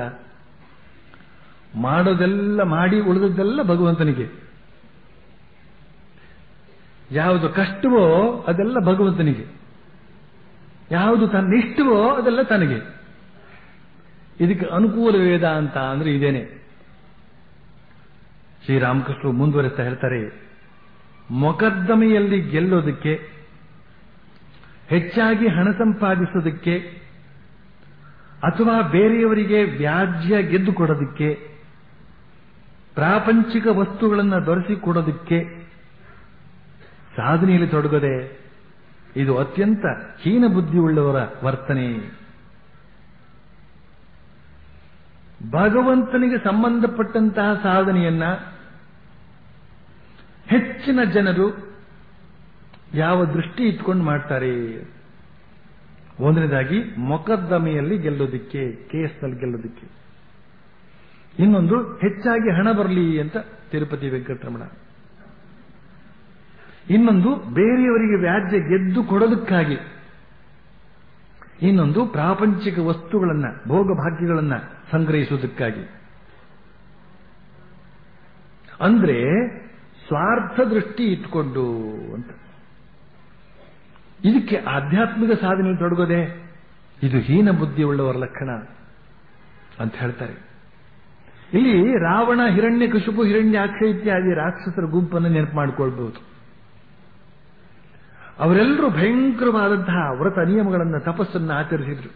S1: ಮಾಡೋದೆಲ್ಲ ಮಾಡಿ ಉಳಿದದ್ದೆಲ್ಲ ಭಗವಂತನಿಗೆ ಯಾವುದು ಕಷ್ಟವೋ ಅದೆಲ್ಲ ಭಗವಂತನಿಗೆ ಯಾವುದು ತನ್ನಿಷ್ಟವೋ ಅದೆಲ್ಲ ತನಗೆ ಇದಕ್ಕೆ ಅನುಕೂಲ ವೇದ ಅಂತ ಅಂದ್ರೆ ಇದೇನೆ ಶ್ರೀರಾಮಕೃಷ್ಣ ಮುಂದುವರೆಸ್ತಾ ಹೇಳ್ತಾರೆ ಮೊಕದ್ದಮೆಯಲ್ಲಿ ಗೆಲ್ಲೋದಕ್ಕೆ ಹೆಚ್ಚಾಗಿ ಹಣ ಸಂಪಾದಿಸೋದಕ್ಕೆ ಅಥವಾ ಬೇರೆಯವರಿಗೆ ವ್ಯಾಜ್ಯ ಗೆದ್ದು ಕೊಡೋದಕ್ಕೆ ಪ್ರಾಪಂಚಿಕ ವಸ್ತುಗಳನ್ನು ದೊರಸಿಕೊಡೋದಕ್ಕೆ ಸಾಧನೆಯಲ್ಲಿ ತೊಡಗದೆ ಇದು ಅತ್ಯಂತ ಹೀನ ಬುದ್ಧಿಯುಳ್ಳವರ ವರ್ತನೆ ಭಗವಂತನಿಗೆ ಸಂಬಂಧಪಟ್ಟಂತಹ ಸಾಧನೆಯನ್ನ ಹೆಚ್ಚಿನ ಜನರು ಯಾವ ದೃಷ್ಟಿ ಇಟ್ಕೊಂಡು ಮಾಡ್ತಾರೆ ಒಂದನೇದಾಗಿ ಮೊಕದ್ದಮೆಯಲ್ಲಿ ಗೆಲ್ಲೋದಿಕ್ಕೆ ಕೇಸ್ನಲ್ಲಿ ಗೆಲ್ಲೋದಿಕ್ಕೆ ಇನ್ನೊಂದು ಹೆಚ್ಚಾಗಿ ಹಣ ಬರಲಿ ಅಂತ ತಿರುಪತಿ ವೆಂಕಟರಮಣ ಇನ್ನೊಂದು ಬೇರೆಯವರಿಗೆ ವ್ಯಾಜ್ಯ ಗೆದ್ದು ಕೊಡೋದಕ್ಕಾಗಿ ಇನ್ನೊಂದು ಪ್ರಾಪಂಚಿಕ ವಸ್ತುಗಳನ್ನ ಭೋಗಭಾಗ್ಯಗಳನ್ನ ಸಂಗ್ರಹಿಸುವುದಕ್ಕಾಗಿ ಅಂದ್ರೆ ಸ್ವಾರ್ಥ ದೃಷ್ಟಿ ಇಟ್ಕೊಂಡು ಅಂತ ಇದಕ್ಕೆ ಆಧ್ಯಾತ್ಮಿಕ ಸಾಧನೆ ತೊಡಗೋದೆ ಇದು ಹೀನ ಬುದ್ಧಿಯುಳ್ಳವರ ಲಕ್ಷಣ ಅಂತ ಹೇಳ್ತಾರೆ ಇಲ್ಲಿ ರಾವಣ ಹಿರಣ್ಯ ಕಶುಪು ಹಿರಣ್ಯಾಕ್ಷ ಇತ್ಯಾದಿ ರಾಕ್ಷಸರ ಗುಂಪನ್ನು ನೆನಪು ಮಾಡಿಕೊಳ್ಬಹುದು ಅವರೆಲ್ಲರೂ ಭಯಂಕರವಾದಂತಹ ವ್ರತ ನಿಯಮಗಳನ್ನು ತಪಸ್ಸನ್ನು ಆಚರಿಸಿದ್ರು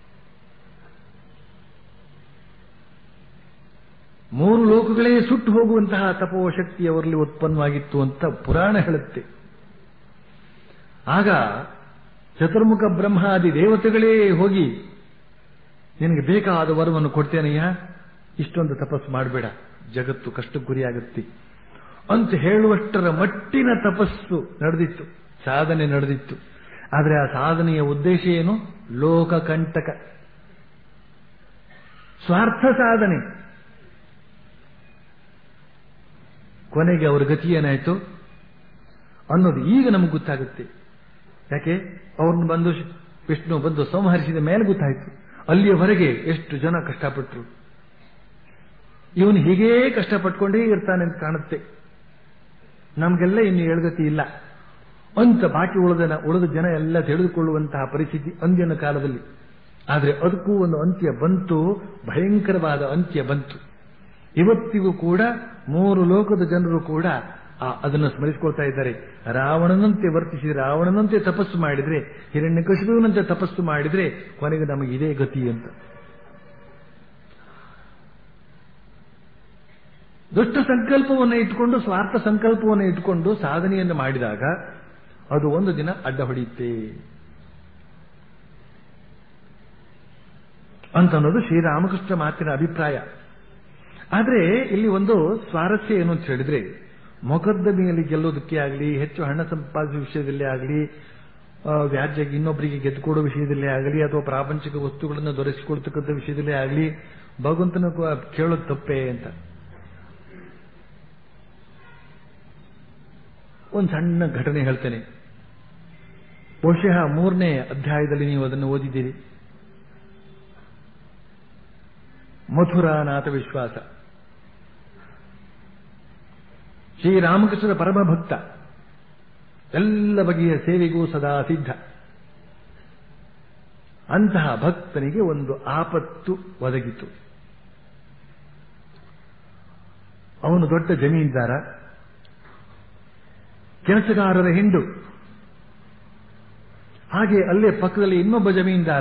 S1: ಮೂರು ಲೋಕಗಳೇ ಸುಟ್ಟು ಹೋಗುವಂತಹ ತಪೋ ಶಕ್ತಿ ಅವರಲ್ಲಿ ಉತ್ಪನ್ನವಾಗಿತ್ತು ಅಂತ ಪುರಾಣ ಹೇಳುತ್ತೆ ಆಗ ಚತುರ್ಮುಖ ಬ್ರಹ್ಮಾದಿ ದೇವತೆಗಳೇ ಹೋಗಿ ನಿನಗೆ ಬೇಕಾದ ವರವನ್ನು ಕೊಡ್ತೇನಯ್ಯ ಇಷ್ಟೊಂದು ತಪಸ್ಸು ಮಾಡಬೇಡ ಜಗತ್ತು ಕಷ್ಟಕ್ಕೆ ಗುರಿಯಾಗುತ್ತೆ ಅಂತ ಹೇಳುವಷ್ಟರ ಮಟ್ಟಿನ ತಪಸ್ಸು ನಡೆದಿತ್ತು ಸಾಧನೆ ನಡೆದಿತ್ತು ಆದರೆ ಆ ಸಾಧನೆಯ ಉದ್ದೇಶ ಏನು ಲೋಕಕಂಟಕ ಸ್ವಾರ್ಥ ಸಾಧನೆ ಕೊನೆಗೆ ಅವರ ಗತಿ ಏನಾಯಿತು ಅನ್ನೋದು ಈಗ ನಮಗೆ ಗೊತ್ತಾಗುತ್ತೆ ಯಾಕೆ ಅವ್ರನ್ನ ಬಂದು ವಿಷ್ಣು ಬಂದು ಸಂಹರಿಸಿದ ಮೇಲೆ ಗೊತ್ತಾಯಿತು ಅಲ್ಲಿಯವರೆಗೆ ಎಷ್ಟು ಜನ ಕಷ್ಟಪಟ್ಟರು ಇವನು ಹೀಗೇ ಕಷ್ಟಪಟ್ಕೊಂಡೇ ಇರ್ತಾನೆ ಅಂತ ಕಾಣುತ್ತೆ ನಮಗೆಲ್ಲ ಇನ್ನು ಏಳ್ಗತಿ ಇಲ್ಲ ಅಂತ ಬಾಕಿ ಉಳಿದ ಉಳಿದ ಜನ ಎಲ್ಲ ತಿಳಿದುಕೊಳ್ಳುವಂತಹ ಪರಿಸ್ಥಿತಿ ಅಂದಿನ ಕಾಲದಲ್ಲಿ ಆದರೆ ಅದಕ್ಕೂ ಒಂದು ಅಂತ್ಯ ಬಂತು ಭಯಂಕರವಾದ ಅಂತ್ಯ ಬಂತು ಇವತ್ತಿಗೂ ಕೂಡ ಮೂರು ಲೋಕದ ಜನರು ಕೂಡ ಆ ಅದನ್ನು ಸ್ಮರಿಸಿಕೊಳ್ತಾ ಇದ್ದಾರೆ ರಾವಣನಂತೆ ವರ್ತಿಸಿ ರಾವಣನಂತೆ ತಪಸ್ಸು ಮಾಡಿದ್ರೆ ಹಿರಣ್ಯ ತಪಸ್ಸು ಮಾಡಿದ್ರೆ ಕೊನೆಗೆ ನಮಗೆ ಇದೇ ಗತಿ ಅಂತ ದುಷ್ಟ ಸಂಕಲ್ಪವನ್ನು ಇಟ್ಕೊಂಡು ಸ್ವಾರ್ಥ ಸಂಕಲ್ಪವನ್ನು ಇಟ್ಕೊಂಡು ಸಾಧನೆಯನ್ನು ಮಾಡಿದಾಗ ಅದು ಒಂದು ದಿನ ಅಡ್ಡ ಹೊಡೆಯುತ್ತೆ ಅಂತ ಅನ್ನೋದು ಶ್ರೀರಾಮಕೃಷ್ಣ ಮಾತಿನ ಅಭಿಪ್ರಾಯ ಆದ್ರೆ ಇಲ್ಲಿ ಒಂದು ಸ್ವಾರಸ್ಯ ಏನು ಅಂತ ಹೇಳಿದ್ರೆ ಮೊಕದ್ದಮೆಯಲ್ಲಿ ಗೆಲ್ಲೋದಕ್ಕೆ ಆಗಲಿ ಹೆಚ್ಚು ಹಣ ಸಂಪಾದಿಸುವ ವಿಷಯದಲ್ಲಿ ಆಗಲಿ ವ್ಯಾಜ್ಯ ಇನ್ನೊಬ್ಬರಿಗೆ ಗೆದ್ದುಕೊಡೋ ವಿಷಯದಲ್ಲೇ ಆಗಲಿ ಅಥವಾ ಪ್ರಾಪಂಚಿಕ ವಸ್ತುಗಳನ್ನು ದೊರಕಿಸಿಕೊಳ್ತಕ್ಕಂಥ ವಿಷಯದಲ್ಲೇ ಆಗಲಿ ಭಗವಂತನ ಕೇಳೋದು ತಪ್ಪೇ ಅಂತ ಒಂದು ಸಣ್ಣ ಘಟನೆ ಹೇಳ್ತೇನೆ ಬಹುಶಃ ಮೂರನೇ ಅಧ್ಯಾಯದಲ್ಲಿ ನೀವು ಅದನ್ನು ಓದಿದ್ದೀರಿ ಮಥುರಾನಾಥ ವಿಶ್ವಾಸ ಶ್ರೀರಾಮಕೃಷ್ಣರ ಪರಮ ಭಕ್ತ ಎಲ್ಲ ಬಗೆಯ ಸೇವೆಗೂ ಸದಾ ಸಿದ್ಧ ಅಂತಹ ಭಕ್ತನಿಗೆ ಒಂದು ಆಪತ್ತು ಒದಗಿತು ಅವನು ದೊಡ್ಡ ಜಮೀನ್ದಾರ ಕೆಲಸಗಾರರ ಹಿಂಡು ಹಾಗೆ ಅಲ್ಲೇ ಪಕ್ಕದಲ್ಲಿ ಇನ್ನೊಬ್ಬ ಜಮೀನ್ದಾರ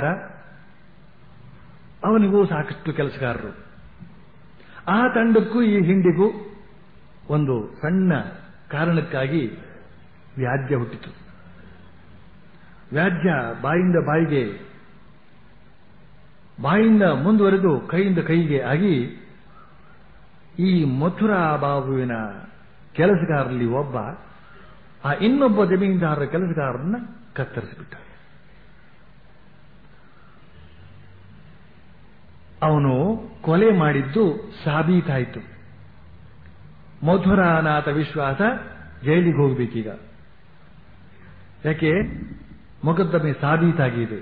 S1: ಅವನಿಗೂ ಸಾಕಷ್ಟು ಕೆಲಸಗಾರರು ಆ ತಂಡಕ್ಕೂ ಈ ಹಿಂಡಿಗೂ ಒಂದು ಸಣ್ಣ ಕಾರಣಕ್ಕಾಗಿ ವ್ಯಾಜ್ಯ ಹುಟ್ಟಿತು ವ್ಯಾಜ್ಯ ಬಾಯಿಂದ ಬಾಯಿಗೆ ಬಾಯಿಂದ ಮುಂದುವರೆದು ಕೈಯಿಂದ ಕೈಗೆ ಆಗಿ ಈ ಮಥುರಾ ಬಾಬುವಿನ ಕೆಲಸಗಾರರಲ್ಲಿ ಒಬ್ಬ ಆ ಇನ್ನೊಬ್ಬ ಜಮೀನ್ದಾರರ ಕೆಲಸಗಾರರನ್ನ ಕತ್ತರಿಸಿಬಿಟ್ಟ ಅವನು ಕೊಲೆ ಮಾಡಿದ್ದು ಸಾಬೀತಾಯಿತು ಮಧುರಾನಾಥ ವಿಶ್ವಾಸ ಜೈಲಿಗೆ ಹೋಗ್ಬೇಕೀಗ ಯಾಕೆ ಮೊಕದ್ದಮೆ ಸಾಬೀತಾಗಿದೆ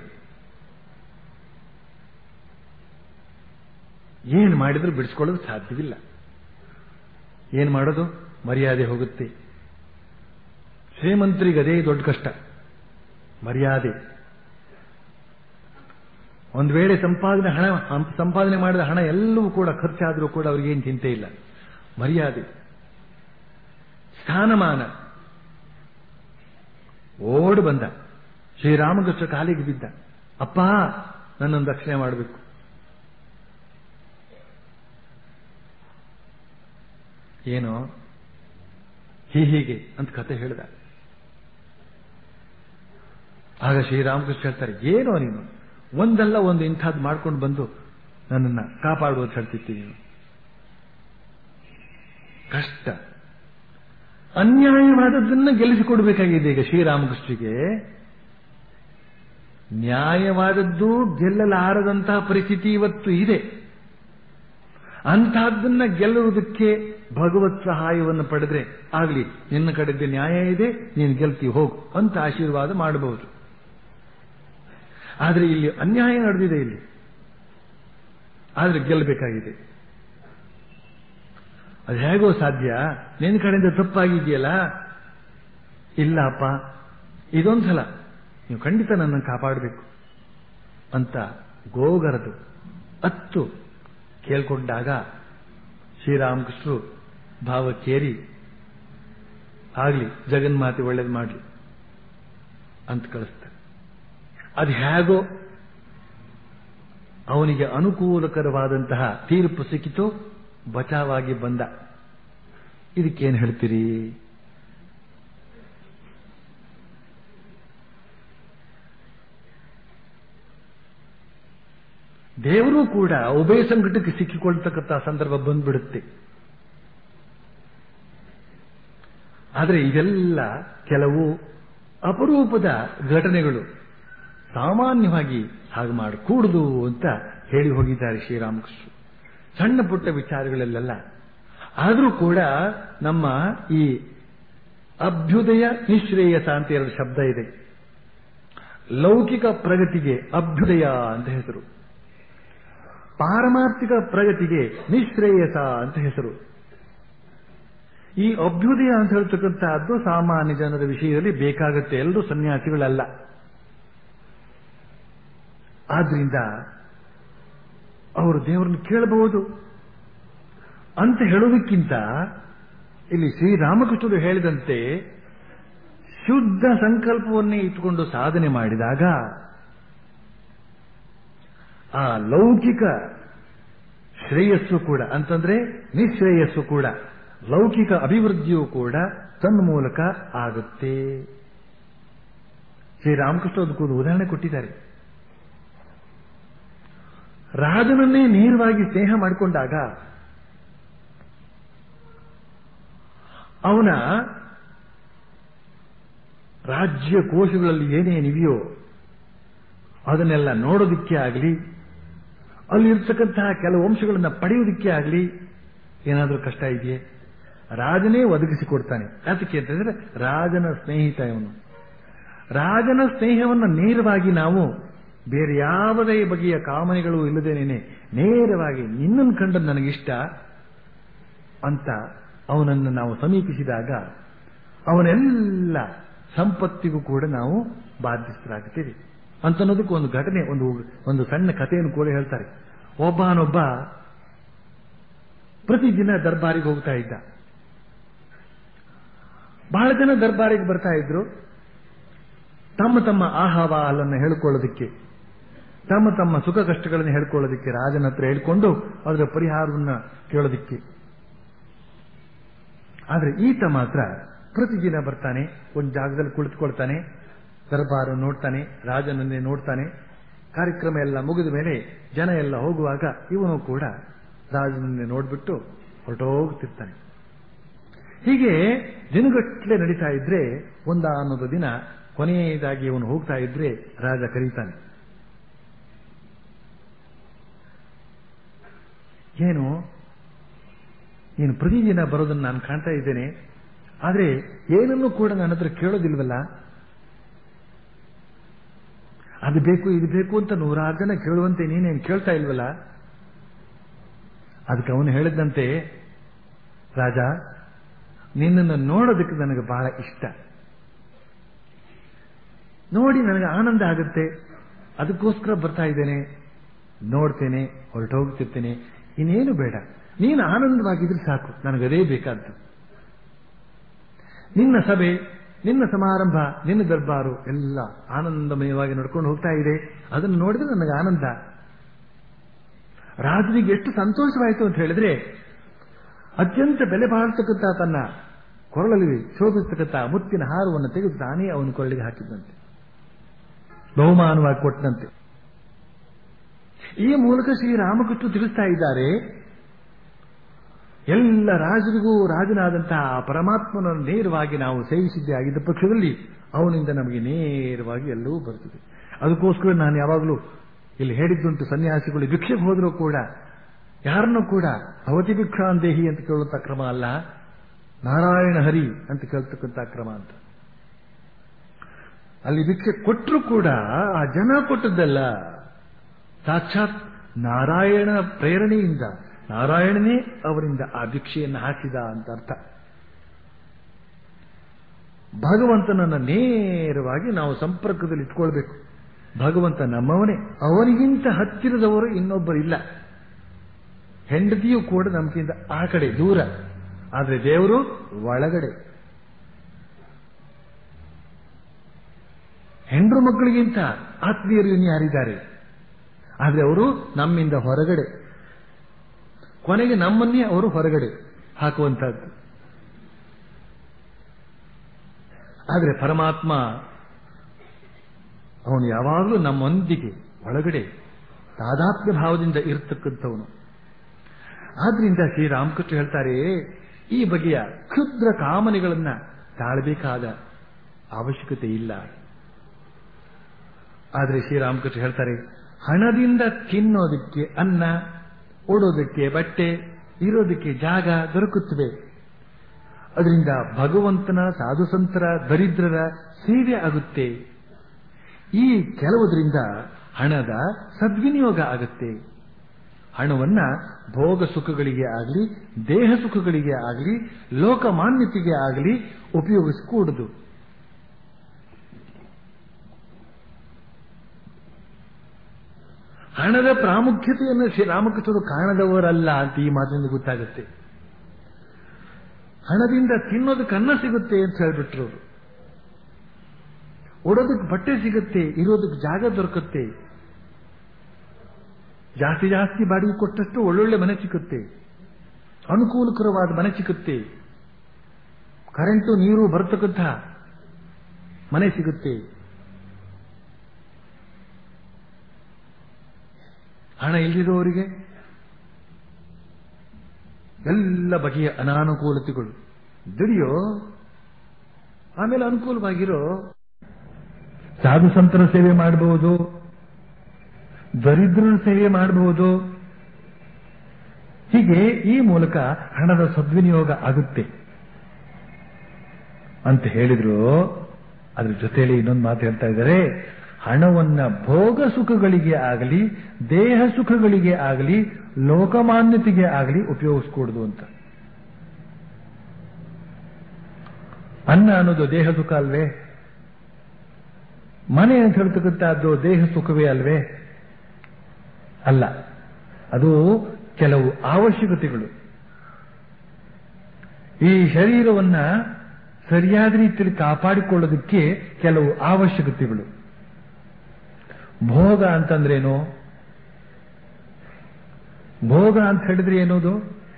S1: ಏನು ಮಾಡಿದ್ರೂ ಬಿಡಿಸ್ಕೊಳ್ಳೋದು ಸಾಧ್ಯವಿಲ್ಲ ಏನು ಮಾಡೋದು ಮರ್ಯಾದೆ ಹೋಗುತ್ತೆ ಶ್ರೀಮಂತರಿಗೆ ಅದೇ ದೊಡ್ಡ ಕಷ್ಟ ಮರ್ಯಾದೆ ಒಂದು ವೇಳೆ ಸಂಪಾದನೆ ಹಣ ಸಂಪಾದನೆ ಮಾಡಿದ ಹಣ ಎಲ್ಲವೂ ಕೂಡ ಖರ್ಚಾದರೂ ಕೂಡ ಅವ್ರಿಗೇನು ಚಿಂತೆ ಇಲ್ಲ ಮರ್ಯಾದೆ ಸ್ಥಾನಮಾನ ಓಡ್ ಬಂದ ಶ್ರೀರಾಮಕೃಷ್ಣ ಕಾಲಿಗೆ ಬಿದ್ದ ಅಪ್ಪ ನನ್ನನ್ನು ರಕ್ಷಣೆ ಮಾಡಬೇಕು ಏನೋ ಹೀ ಹೀಗೆ ಅಂತ ಕತೆ ಹೇಳಿದ ಆಗ ಶ್ರೀರಾಮಕೃಷ್ಣ ಹೇಳ್ತಾರೆ ಏನೋ ನೀನು ಒಂದಲ್ಲ ಒಂದು ಇಂಥದ್ದು ಮಾಡ್ಕೊಂಡು ಬಂದು ನನ್ನನ್ನು ಕಾಪಾಡುವುದು ಹೇಳ್ತಿತ್ತು ನೀನು ಕಷ್ಟ ಅನ್ಯಾಯವಾದದ್ದನ್ನು ಗೆಲ್ಲಿಸಿಕೊಡ್ಬೇಕಾಗಿದೆ ಈಗ ಶ್ರೀರಾಮಕೃಷ್ಣಗೆ ನ್ಯಾಯವಾದದ್ದು ಗೆಲ್ಲಲಾರದಂತಹ ಪರಿಸ್ಥಿತಿ ಇವತ್ತು ಇದೆ ಅಂತಹದ್ದನ್ನ ಗೆಲ್ಲುವುದಕ್ಕೆ ಭಗವತ್ ಸಹಾಯವನ್ನು ಪಡೆದ್ರೆ ಆಗಲಿ ನಿನ್ನ ಕಡೆಗೆ ನ್ಯಾಯ ಇದೆ ನೀನು ಗೆಲ್ತಿ ಹೋಗು ಅಂತ ಆಶೀರ್ವಾದ ಮಾಡಬಹುದು ಆದರೆ ಇಲ್ಲಿ ಅನ್ಯಾಯ ನಡೆದಿದೆ ಇಲ್ಲಿ ಆದರೆ ಗೆಲ್ಲಬೇಕಾಗಿದೆ ಅದು ಹೇಗೋ ಸಾಧ್ಯ ನಿನ್ನ ಕಡೆಯಿಂದ ತಪ್ಪಾಗಿದೆಯಲ್ಲ ಇಲ್ಲಪ್ಪ ಇದೊಂದ್ಸಲ ನೀವು ಖಂಡಿತ ನನ್ನನ್ನು ಕಾಪಾಡಬೇಕು ಅಂತ ಗೋಗರದು ಅತ್ತು ಕೇಳ್ಕೊಂಡಾಗ ಶ್ರೀರಾಮಕೃಷ್ಣರು ಭಾವಕ್ಕೇರಿ ಆಗಲಿ ಜಗನ್ಮಾತೆ ಒಳ್ಳೇದು ಮಾಡಲಿ ಅಂತ ಕಳಿಸ್ತಾರೆ ಅದು ಹೇಗೋ ಅವನಿಗೆ ಅನುಕೂಲಕರವಾದಂತಹ ತೀರ್ಪು ಸಿಕ್ಕಿತು ಬಚಾವಾಗಿ ಬಂದ ಇದಕ್ಕೇನು ಹೇಳ್ತೀರಿ ದೇವರು ಕೂಡ ಉಭಯ ಸಂಕಟಕ್ಕೆ ಸಿಕ್ಕಿಕೊಳ್ತಕ್ಕಂಥ ಸಂದರ್ಭ ಬಂದ್ಬಿಡುತ್ತೆ ಆದರೆ ಇದೆಲ್ಲ ಕೆಲವು ಅಪರೂಪದ ಘಟನೆಗಳು ಸಾಮಾನ್ಯವಾಗಿ ಹಾಗೆ ಮಾಡಕೂಡುದು ಅಂತ ಹೇಳಿ ಹೋಗಿದ್ದಾರೆ ಶ್ರೀರಾಮಕೃಷ್ಣ ಸಣ್ಣ ಪುಟ್ಟ ವಿಚಾರಗಳಲ್ಲೆಲ್ಲ ಆದರೂ ಕೂಡ ನಮ್ಮ ಈ ಅಭ್ಯುದಯ ನಿಶ್ರೇಯಸ ಅಂತ ಎರಡು ಶಬ್ದ ಇದೆ ಲೌಕಿಕ ಪ್ರಗತಿಗೆ ಅಭ್ಯುದಯ ಅಂತ ಹೆಸರು ಪಾರಮಾರ್ಥಿಕ ಪ್ರಗತಿಗೆ ನಿಶ್ರೇಯಸ ಅಂತ ಹೆಸರು ಈ ಅಭ್ಯುದಯ ಅಂತ ಹೇಳ್ತಕ್ಕಂತಹದ್ದು ಸಾಮಾನ್ಯ ಜನರ ವಿಷಯದಲ್ಲಿ ಬೇಕಾಗುತ್ತೆ ಎಲ್ಲರೂ ಸನ್ಯಾಸಿಗಳಲ್ಲ ಆದ್ರಿಂದ ಅವರು ದೇವರನ್ನು ಕೇಳಬಹುದು ಅಂತ ಹೇಳೋದಕ್ಕಿಂತ ಇಲ್ಲಿ ಶ್ರೀರಾಮಕೃಷ್ಣರು ಹೇಳಿದಂತೆ ಶುದ್ಧ ಸಂಕಲ್ಪವನ್ನೇ ಇಟ್ಟುಕೊಂಡು ಸಾಧನೆ ಮಾಡಿದಾಗ ಆ ಲೌಕಿಕ ಶ್ರೇಯಸ್ಸು ಕೂಡ ಅಂತಂದ್ರೆ ನಿಶ್ರೇಯಸ್ಸು ಕೂಡ ಲೌಕಿಕ ಅಭಿವೃದ್ಧಿಯೂ ಕೂಡ ತನ್ಮೂಲಕ ಆಗುತ್ತೆ ಶ್ರೀರಾಮಕೃಷ್ಣ ಅದಕ್ಕೊಂದು ಉದಾಹರಣೆ ಕೊಟ್ಟಿದ್ದಾರೆ ರಾಜನನ್ನೇ ನೇರವಾಗಿ ಸ್ನೇಹ ಮಾಡಿಕೊಂಡಾಗ ಅವನ ರಾಜ್ಯ ಕೋಶಗಳಲ್ಲಿ ಏನೇನಿವೆಯೋ ಅದನ್ನೆಲ್ಲ ನೋಡೋದಕ್ಕೆ ಆಗಲಿ ಅಲ್ಲಿರ್ತಕ್ಕಂತಹ ಕೆಲವು ಅಂಶಗಳನ್ನು ಪಡೆಯುವುದಕ್ಕೆ ಆಗಲಿ ಏನಾದರೂ ಕಷ್ಟ ಇದೆಯೇ ರಾಜನೇ ಒದಗಿಸಿಕೊಡ್ತಾನೆ ಅದಕ್ಕೆ ಅಂತಂದ್ರೆ ರಾಜನ ಸ್ನೇಹಿತ ಇವನು ರಾಜನ ಸ್ನೇಹವನ್ನು ನೇರವಾಗಿ ನಾವು ಬೇರೆ ಯಾವುದೇ ಬಗೆಯ ಕಾಮನೆಗಳು ಇಲ್ಲದೇನೆ ನೇರವಾಗಿ ನಿನ್ನನ್ನು ಕಂಡ ನನಗಿಷ್ಟ ಅಂತ ಅವನನ್ನು ನಾವು ಸಮೀಪಿಸಿದಾಗ ಅವನೆಲ್ಲ ಸಂಪತ್ತಿಗೂ ಕೂಡ ನಾವು ಬಾಧ್ಯಸ್ಥರಾಗುತ್ತೇವೆ ಅಂತ ಅನ್ನೋದಕ್ಕೆ ಒಂದು ಘಟನೆ ಒಂದು ಒಂದು ಸಣ್ಣ ಕಥೆಯನ್ನು ಕೂಡ ಹೇಳ್ತಾರೆ ಒಬ್ಬನೊಬ್ಬ ಪ್ರತಿದಿನ ದರ್ಬಾರಿಗೆ ಹೋಗ್ತಾ ಇದ್ದ ಬಹಳ ಜನ ದರ್ಬಾರಿಗೆ ಬರ್ತಾ ಇದ್ರು ತಮ್ಮ ತಮ್ಮ ಆಹಾವಾಲನ್ನು ಹೇಳ್ಕೊಳ್ಳೋದಕ್ಕೆ ತಮ್ಮ ತಮ್ಮ ಸುಖ ಕಷ್ಟಗಳನ್ನು ಹೇಳ್ಕೊಳ್ಳೋದಕ್ಕೆ ರಾಜನ ಹತ್ರ ಹೇಳ್ಕೊಂಡು ಅದರ ಪರಿಹಾರವನ್ನ ಕೇಳೋದಕ್ಕೆ ಆದ್ರೆ ಈತ ಮಾತ್ರ ಪ್ರತಿದಿನ ಬರ್ತಾನೆ ಒಂದು ಜಾಗದಲ್ಲಿ ಕುಳಿತುಕೊಳ್ತಾನೆ ದರ್ಬಾರ ನೋಡ್ತಾನೆ ರಾಜನನ್ನೇ ನೋಡ್ತಾನೆ ಕಾರ್ಯಕ್ರಮ ಎಲ್ಲ ಮುಗಿದ ಮೇಲೆ ಜನ ಎಲ್ಲ ಹೋಗುವಾಗ ಇವನು ಕೂಡ ರಾಜನನ್ನೇ ನೋಡ್ಬಿಟ್ಟು ಹೊರಟೋಗ್ತಿರ್ತಾನೆ ಹೀಗೆ ದಿನಗಟ್ಟಲೆ ನಡೀತಾ ಇದ್ರೆ ಒಂದಾನೊಂದು ದಿನ ಕೊನೆಯದಾಗಿ ಇವನು ಹೋಗ್ತಾ ಇದ್ರೆ ರಾಜ ಕರೀತಾನೆ ಏನು ನೀನು ಪ್ರತಿದಿನ ಬರೋದನ್ನು ನಾನು ಕಾಣ್ತಾ ಇದ್ದೇನೆ ಆದರೆ ಏನನ್ನೂ ಕೂಡ ನನ್ನ ಹತ್ರ ಕೇಳೋದಿಲ್ವಲ್ಲ ಅದು ಬೇಕು ಇದು ಬೇಕು ಅಂತ ನೂರಾರು ಜನ ಕೇಳುವಂತೆ ನೀನೇನು ಕೇಳ್ತಾ ಇಲ್ವಲ್ಲ ಅದಕ್ಕೆ ಅವನು ಹೇಳಿದಂತೆ ರಾಜ ನಿನ್ನನ್ನು ನೋಡೋದಕ್ಕೆ ನನಗೆ ಬಹಳ ಇಷ್ಟ ನೋಡಿ ನನಗೆ ಆನಂದ ಆಗುತ್ತೆ ಅದಕ್ಕೋಸ್ಕರ ಬರ್ತಾ ಇದ್ದೇನೆ ನೋಡ್ತೇನೆ ಹೊರಟೋಗ್ತಿರ್ತೇನೆ ಇನ್ನೇನು ಬೇಡ ನೀನು ಆನಂದವಾಗಿದ್ರೆ ಸಾಕು ನನಗದೇ ಬೇಕಾದ್ದು ನಿನ್ನ ಸಭೆ ನಿನ್ನ ಸಮಾರಂಭ ನಿನ್ನ ದರ್ಬಾರು ಎಲ್ಲ ಆನಂದಮಯವಾಗಿ ನಡ್ಕೊಂಡು ಹೋಗ್ತಾ ಇದೆ ಅದನ್ನು ನೋಡಿದ್ರೆ ನನಗೆ ಆನಂದ ರಾಜನಿಗೆ ಎಷ್ಟು ಸಂತೋಷವಾಯಿತು ಅಂತ ಹೇಳಿದ್ರೆ ಅತ್ಯಂತ ಬೆಲೆ ಬಾಳ್ತಕ್ಕಂಥ ತನ್ನ ಕೊರಳಲ್ಲಿ ಶೋಭಿಸ್ತಕ್ಕಂಥ ಮುತ್ತಿನ ಹಾರವನ್ನು ತೆಗೆದು ತಾನೇ ಅವನ ಕೊರಳಿಗೆ ಹಾಕಿದಂತೆ ಬಹುಮಾನವಾಗಿ ಕೊಟ್ಟಂತೆ ಈ ಮೂಲಕ ಶ್ರೀರಾಮಕೃಷ್ಣ ತಿಳಿಸ್ತಾ ಇದ್ದಾರೆ ಎಲ್ಲ ರಾಜರಿಗೂ ರಾಜನಾದಂತಹ ಪರಮಾತ್ಮನನ್ನು ನೇರವಾಗಿ ನಾವು ಸೇವಿಸಿದ್ದೇ ಆಗಿದ್ದ ಪಕ್ಷದಲ್ಲಿ ಅವನಿಂದ ನಮಗೆ ನೇರವಾಗಿ ಎಲ್ಲವೂ ಬರ್ತದೆ ಅದಕ್ಕೋಸ್ಕರ ನಾನು ಯಾವಾಗಲೂ ಇಲ್ಲಿ ಹೇಳಿದ್ದುಂಟು ಸನ್ಯಾಸಿಗಳು ಭಿಕ್ಷೆಗೆ ಹೋದರೂ ಕೂಡ ಯಾರನ್ನೂ ಕೂಡ ಭವತಿ ಭಿಕ್ಷಾಂದೇಹಿ ಅಂತ ಕೇಳುವಂತ ಕ್ರಮ ಅಲ್ಲ ನಾರಾಯಣ ಹರಿ ಅಂತ ಕೇಳ್ತಕ್ಕಂಥ ಕ್ರಮ ಅಂತ ಅಲ್ಲಿ ಭಿಕ್ಷೆ ಕೊಟ್ಟರು ಕೂಡ ಆ ಜನ ಕೊಟ್ಟದ್ದಲ್ಲ ಸಾಕ್ಷಾತ್ ನಾರಾಯಣ ಪ್ರೇರಣೆಯಿಂದ ನಾರಾಯಣನೇ ಅವರಿಂದ ಆ ಭಿಕ್ಷೆಯನ್ನು ಹಾಕಿದ ಅಂತ ಅರ್ಥ ಭಗವಂತನನ್ನ ನೇರವಾಗಿ ನಾವು ಸಂಪರ್ಕದಲ್ಲಿ ಇಟ್ಕೊಳ್ಬೇಕು ಭಗವಂತ ನಮ್ಮವನೇ ಅವನಿಗಿಂತ ಹತ್ತಿರದವರು ಇನ್ನೊಬ್ಬರು ಇಲ್ಲ ಹೆಂಡತಿಯೂ ಕೂಡ ನಮಗಿಂತ ಆ ಕಡೆ ದೂರ ಆದ್ರೆ ದೇವರು ಒಳಗಡೆ ಹೆಂಡ್ರು ಮಕ್ಕಳಿಗಿಂತ ಆತ್ಮೀಯರು ಇನ್ಯಾರಿದ್ದಾರೆ ಆದ್ರೆ ಅವರು ನಮ್ಮಿಂದ ಹೊರಗಡೆ ಕೊನೆಗೆ ನಮ್ಮನ್ನೇ ಅವರು ಹೊರಗಡೆ ಹಾಕುವಂತಹದ್ದು ಆದರೆ ಪರಮಾತ್ಮ ಅವನು ಯಾವಾಗಲೂ ನಮ್ಮೊಂದಿಗೆ ಒಳಗಡೆ ತಾದಾತ್ಮ್ಯ ಭಾವದಿಂದ ಇರತಕ್ಕಂಥವನು ಆದ್ರಿಂದ ಶ್ರೀರಾಮಕೃಷ್ಣ ಹೇಳ್ತಾರೆ ಈ ಬಗೆಯ ಕ್ಷುದ್ರ ಕಾಮನೆಗಳನ್ನ ತಾಳಬೇಕಾದ ಅವಶ್ಯಕತೆ ಇಲ್ಲ ಆದರೆ ಶ್ರೀರಾಮಕೃಷ್ಣ ಹೇಳ್ತಾರೆ ಹಣದಿಂದ ತಿನ್ನೋದಕ್ಕೆ ಅನ್ನ ಓಡೋದಕ್ಕೆ ಬಟ್ಟೆ ಇರೋದಕ್ಕೆ ಜಾಗ ದೊರಕುತ್ತವೆ ಅದರಿಂದ ಭಗವಂತನ ಸಾಧುಸಂತರ ದರಿದ್ರರ ಸೇವೆ ಆಗುತ್ತೆ ಈ ಕೆಲವುದರಿಂದ ಹಣದ ಸದ್ವಿನಿಯೋಗ ಆಗುತ್ತೆ ಹಣವನ್ನ ಭೋಗ ಸುಖಗಳಿಗೆ ಆಗಲಿ ದೇಹ ಸುಖಗಳಿಗೆ ಆಗಲಿ ಲೋಕಮಾನ್ಯತೆಗೆ ಆಗಲಿ ಉಪಯೋಗಿಸಕೂಡದು ಹಣದ ಪ್ರಾಮುಖ್ಯತೆಯನ್ನು ಶ್ರೀರಾಮಕೃಷ್ಣರು ಕಾಣದವರಲ್ಲ ಅಂತ ಈ ಮಾತಿನಿಂದ ಗೊತ್ತಾಗುತ್ತೆ ಹಣದಿಂದ ತಿನ್ನೋದಕ್ಕೆ ಅನ್ನ ಸಿಗುತ್ತೆ ಅಂತ ಹೇಳ್ಬಿಟ್ರು ಅವರು ಉಡೋದಕ್ಕೆ ಬಟ್ಟೆ ಸಿಗುತ್ತೆ ಇರೋದಕ್ಕೆ ಜಾಗ ದೊರಕುತ್ತೆ ಜಾಸ್ತಿ ಜಾಸ್ತಿ ಬಾಡಿಗೆ ಕೊಟ್ಟಷ್ಟು ಒಳ್ಳೊಳ್ಳೆ ಮನೆ ಸಿಗುತ್ತೆ ಅನುಕೂಲಕರವಾದ ಮನೆ ಸಿಗುತ್ತೆ ಕರೆಂಟು ನೀರು ಬರತಕ್ಕಂಥ ಮನೆ ಸಿಗುತ್ತೆ ಹಣ ಇಲ್ಲದಿರುವವರಿಗೆ ಎಲ್ಲ ಬಗೆಯ ಅನಾನುಕೂಲತೆಗಳು ದುಡಿಯೋ ಆಮೇಲೆ ಅನುಕೂಲವಾಗಿರೋ ಸಾಧು ಸಂತರ ಸೇವೆ ಮಾಡಬಹುದು ದರಿದ್ರರ ಸೇವೆ ಮಾಡಬಹುದು ಹೀಗೆ ಈ ಮೂಲಕ ಹಣದ ಸದ್ವಿನಿಯೋಗ ಆಗುತ್ತೆ ಅಂತ ಹೇಳಿದ್ರು ಅದ್ರ ಜೊತೆಯಲ್ಲಿ ಇನ್ನೊಂದು ಮಾತು ಹೇಳ್ತಾ ಇದ್ದಾರೆ ಹಣವನ್ನ ಭೋಗ ಸುಖಗಳಿಗೆ ಆಗಲಿ ದೇಹ ಸುಖಗಳಿಗೆ ಆಗಲಿ ಲೋಕಮಾನ್ಯತೆಗೆ ಆಗಲಿ ಉಪಯೋಗಿಸ್ಕೂಡುದು ಅಂತ ಅನ್ನ ಅನ್ನೋದು ದೇಹ ಸುಖ ಅಲ್ವೇ ಮನೆ ಅಂತ ಹೇಳ್ತಕ್ಕಂಥದ್ದು ದೇಹ ಸುಖವೇ ಅಲ್ವೇ ಅಲ್ಲ ಅದು ಕೆಲವು ಅವಶ್ಯಕತೆಗಳು ಈ ಶರೀರವನ್ನ ಸರಿಯಾದ ರೀತಿಯಲ್ಲಿ ಕಾಪಾಡಿಕೊಳ್ಳೋದಕ್ಕೆ ಕೆಲವು ಅವಶ್ಯಕತೆಗಳು ಭೋಗ ಅಂತಂದ್ರೇನು ಭೋಗ ಅಂತ ಹೇಳಿದ್ರೆ ಏನೋದು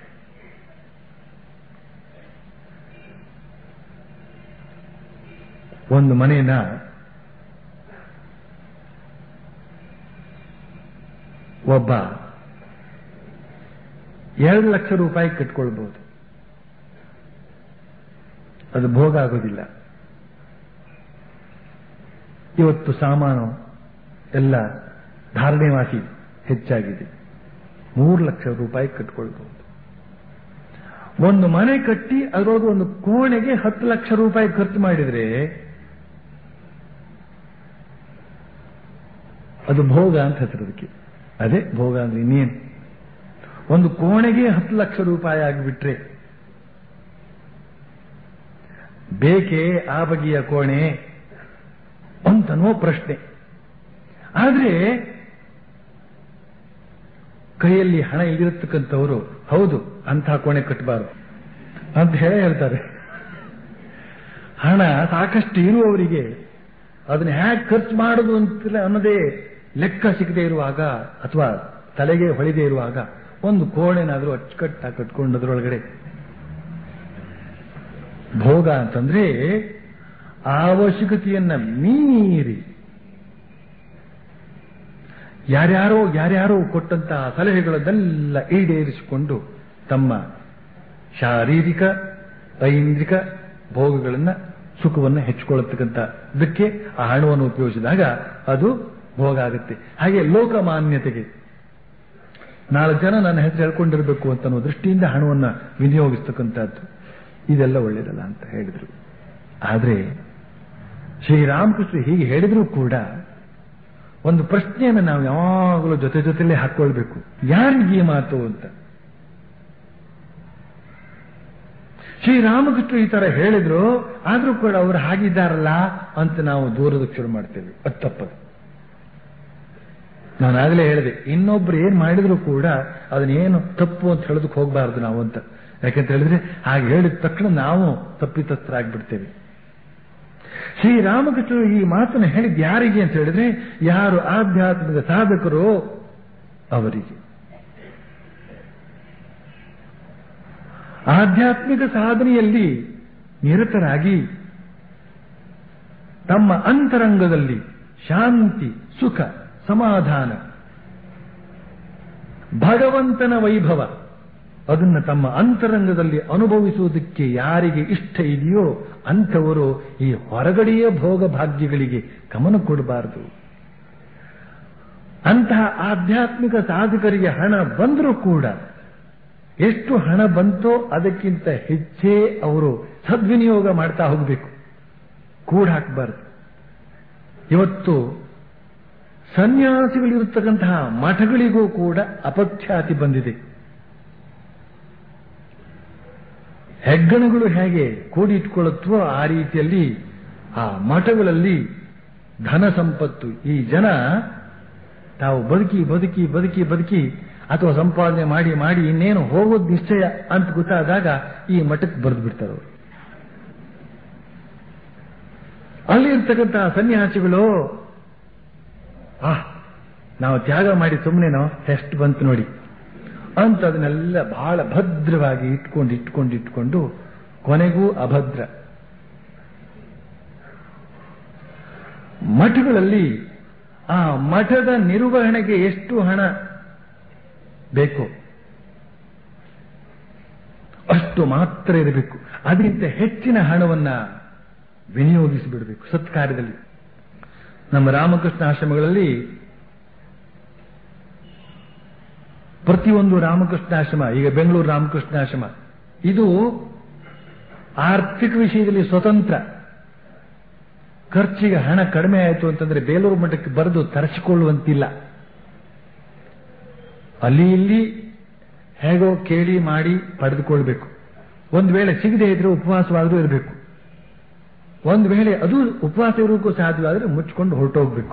S1: ಒಂದು ಮನೆಯನ್ನ ಒಬ್ಬ ಎರಡು ಲಕ್ಷ ರೂಪಾಯಿ ಕಟ್ಕೊಳ್ಬಹುದು ಅದು ಭೋಗ ಆಗೋದಿಲ್ಲ ಇವತ್ತು ಸಾಮಾನು ಎಲ್ಲ ಧಾರಣೆವಾಸಿ ಹೆಚ್ಚಾಗಿದೆ ಮೂರು ಲಕ್ಷ ರೂಪಾಯಿ ಕಟ್ಕೊಳ್ಬಹುದು ಒಂದು ಮನೆ ಕಟ್ಟಿ ಅದರೊಳಗೆ ಒಂದು ಕೋಣೆಗೆ ಹತ್ತು ಲಕ್ಷ ರೂಪಾಯಿ ಖರ್ಚು ಮಾಡಿದ್ರೆ ಅದು ಭೋಗ ಅಂತ ಹೆಸರು ಅದಕ್ಕೆ ಅದೇ ಭೋಗ ಅಂದ್ರೆ ಇನ್ನೇನು ಒಂದು ಕೋಣೆಗೆ ಹತ್ತು ಲಕ್ಷ ರೂಪಾಯಿ ಆಗಿಬಿಟ್ರೆ ಬೇಕೇ ಆ ಬಗೆಯ ಕೋಣೆ ಅಂತನೋ ಪ್ರಶ್ನೆ ಆದ್ರೆ ಕೈಯಲ್ಲಿ ಹಣ ಇಲ್ಲಿರತಕ್ಕಂಥವರು ಹೌದು ಅಂಥ ಕೋಣೆ ಕಟ್ಟಬಾರದು ಅಂತ ಹೇಳೇ ಹೇಳ್ತಾರೆ ಹಣ ಸಾಕಷ್ಟು ಇರುವವರಿಗೆ ಅದನ್ನ ಹ್ಯಾಕ್ ಖರ್ಚು ಮಾಡುದು ಅಂತ ಅನ್ನೋದೇ ಲೆಕ್ಕ ಸಿಗದೆ ಇರುವಾಗ ಅಥವಾ ತಲೆಗೆ ಹೊಳಿದೇ ಇರುವಾಗ ಒಂದು ಕೋಣೆನಾದ್ರೂ ಅಚ್ಚುಕಟ್ಟ ಕಟ್ಕೊಂಡದ್ರೊಳಗಡೆ ಭೋಗ ಅಂತಂದ್ರೆ ಅವಶ್ಯಕತೆಯನ್ನ ಮೀರಿ ಯಾರ್ಯಾರೋ ಯಾರ್ಯಾರೋ ಕೊಟ್ಟಂತಹ ಸಲಹೆಗಳನ್ನೆಲ್ಲ ಈಡೇರಿಸಿಕೊಂಡು ತಮ್ಮ ಶಾರೀರಿಕ ಐಂದ್ರಿಕ ಭೋಗಗಳನ್ನ ಸುಖವನ್ನು ಹೆಚ್ಚಿಕೊಳ್ಳತಕ್ಕಂಥದಕ್ಕೆ ಆ ಹಣವನ್ನು ಉಪಯೋಗಿಸಿದಾಗ ಅದು ಭೋಗ ಆಗುತ್ತೆ ಹಾಗೆ ಲೋಕಮಾನ್ಯತೆಗೆ ನಾಲ್ಕು ಜನ ನನ್ನ ಹೆಸರು ಹೇಳ್ಕೊಂಡಿರಬೇಕು ಅಂತ ಅನ್ನೋ ದೃಷ್ಟಿಯಿಂದ ಹಣವನ್ನ ವಿನಿಯೋಗಿಸ್ತಕ್ಕಂಥದ್ದು ಇದೆಲ್ಲ ಒಳ್ಳೇದಲ್ಲ ಅಂತ ಹೇಳಿದ್ರು ಆದ್ರೆ ಶ್ರೀರಾಮಕೃಷ್ಣ ಹೀಗೆ ಹೇಳಿದ್ರು ಕೂಡ ಒಂದು ಪ್ರಶ್ನೆಯನ್ನು ನಾವು ಯಾವಾಗಲೂ ಜೊತೆ ಜೊತೆಲೇ ಹಾಕೊಳ್ಬೇಕು ಯಾರಿಗೆ ಈ ಮಾತು ಅಂತ ಶ್ರೀರಾಮಕೃಷ್ಣ ಈ ತರ ಹೇಳಿದ್ರು ಆದ್ರೂ ಕೂಡ ಅವರು ಹಾಗಿದ್ದಾರಲ್ಲ ಅಂತ ನಾವು ದೂರದಕ್ಕೆ ಶುರು ಮಾಡ್ತೇವೆ ಅದು ತಪ್ಪದು ನಾನು ಆಗಲೇ ಹೇಳಿದೆ ಇನ್ನೊಬ್ರು ಏನ್ ಮಾಡಿದ್ರು ಕೂಡ ಅದನ್ನೇನು ತಪ್ಪು ಅಂತ ಹೇಳೋದಕ್ಕೆ ಹೋಗಬಾರದು ನಾವು ಅಂತ ಯಾಕಂತ ಹೇಳಿದ್ರೆ ಹಾಗೆ ಹೇಳಿದ ತಕ್ಷಣ ನಾವು ತಪ್ಪಿತಸ್ಥರಾಗ್ಬಿಡ್ತೇವೆ ಶ್ರೀರಾಮಕೃಷ್ಣರು ಈ ಮಾತನ್ನು ಹೇಳಿದ್ ಯಾರಿಗೆ ಅಂತ ಹೇಳಿದ್ರೆ ಯಾರು ಆಧ್ಯಾತ್ಮಿಕ ಸಾಧಕರೋ ಅವರಿಗೆ ಆಧ್ಯಾತ್ಮಿಕ ಸಾಧನೆಯಲ್ಲಿ ನಿರತರಾಗಿ ತಮ್ಮ ಅಂತರಂಗದಲ್ಲಿ ಶಾಂತಿ ಸುಖ ಸಮಾಧಾನ ಭಗವಂತನ ವೈಭವ ಅದನ್ನ ತಮ್ಮ ಅಂತರಂಗದಲ್ಲಿ ಅನುಭವಿಸುವುದಕ್ಕೆ ಯಾರಿಗೆ ಇಷ್ಟ ಇದೆಯೋ ಅಂಥವರು ಈ ಹೊರಗಡೆಯ ಭೋಗ ಭಾಗ್ಯಗಳಿಗೆ ಗಮನ ಕೊಡಬಾರದು ಅಂತಹ ಆಧ್ಯಾತ್ಮಿಕ ಸಾಧಕರಿಗೆ ಹಣ ಬಂದರೂ ಕೂಡ ಎಷ್ಟು ಹಣ ಬಂತೋ ಅದಕ್ಕಿಂತ ಹೆಚ್ಚೇ ಅವರು ಸದ್ವಿನಿಯೋಗ ಮಾಡ್ತಾ ಹೋಗಬೇಕು ಕೂಡ ಹಾಕಬಾರದು ಇವತ್ತು ಸನ್ಯಾಸಿಗಳಿರತಕ್ಕಂತಹ ಮಠಗಳಿಗೂ ಕೂಡ ಅಪಖ್ಯಾತಿ ಬಂದಿದೆ ಹೆಗ್ಗಣಗಳು ಹೇಗೆ ಕೂಡಿಟ್ಕೊಳ್ಳುತ್ತವೋ ಆ ರೀತಿಯಲ್ಲಿ ಆ ಮಠಗಳಲ್ಲಿ ಧನ ಸಂಪತ್ತು ಈ ಜನ ತಾವು ಬದುಕಿ ಬದುಕಿ ಬದುಕಿ ಬದುಕಿ ಅಥವಾ ಸಂಪಾದನೆ ಮಾಡಿ ಮಾಡಿ ಇನ್ನೇನು ಹೋಗೋದು ನಿಶ್ಚಯ ಅಂತ ಗೊತ್ತಾದಾಗ ಈ ಮಠಕ್ಕೆ ಬರೆದು ಬಿಡ್ತಾರೆ ಅವರು ಅಲ್ಲಿ ಇರ್ತಕ್ಕಂಥ ಸನ್ಯಾಸಿಗಳು ಆ ನಾವು ತ್ಯಾಗ ಮಾಡಿ ಸುಮ್ಮನೆನೋ ಎಷ್ಟು ಬಂತು ನೋಡಿ ಅಂತ ಅದನ್ನೆಲ್ಲ ಬಹಳ ಭದ್ರವಾಗಿ ಇಟ್ಕೊಂಡು ಇಟ್ಕೊಂಡು ಇಟ್ಕೊಂಡು ಕೊನೆಗೂ ಅಭದ್ರ ಮಠಗಳಲ್ಲಿ ಆ ಮಠದ ನಿರ್ವಹಣೆಗೆ ಎಷ್ಟು ಹಣ ಬೇಕು ಅಷ್ಟು ಮಾತ್ರ ಇರಬೇಕು ಅದಕ್ಕಿಂತ ಹೆಚ್ಚಿನ ಹಣವನ್ನ ವಿನಿಯೋಗಿಸಿಬಿಡಬೇಕು ಸತ್ಕಾರ್ಯದಲ್ಲಿ ನಮ್ಮ ರಾಮಕೃಷ್ಣ ಆಶ್ರಮಗಳಲ್ಲಿ ಪ್ರತಿಯೊಂದು ರಾಮಕೃಷ್ಣ ಆಶ್ರಮ ಈಗ ಬೆಂಗಳೂರು ರಾಮಕೃಷ್ಣ ಆಶ್ರಮ ಇದು ಆರ್ಥಿಕ ವಿಷಯದಲ್ಲಿ ಸ್ವತಂತ್ರ ಖರ್ಚಿಗೆ ಹಣ ಕಡಿಮೆ ಆಯಿತು ಅಂತಂದ್ರೆ ಬೇಲೂರು ಮಠಕ್ಕೆ ಬರೆದು ತರಿಸಿಕೊಳ್ಳುವಂತಿಲ್ಲ ಅಲ್ಲಿ ಇಲ್ಲಿ ಹೇಗೋ ಕೇಳಿ ಮಾಡಿ ಪಡೆದುಕೊಳ್ಬೇಕು ಒಂದು ವೇಳೆ ಸಿಗದೆ ಇದ್ರೆ ಉಪವಾಸವಾದರೂ ಇರಬೇಕು ಒಂದು ವೇಳೆ ಅದು ಉಪವಾಸ ಇರೋಕ್ಕೂ ಸಾಧ್ಯವಾದರೆ ಮುಚ್ಚಿಕೊಂಡು ಹೊರಟೋಗ್ಬೇಕು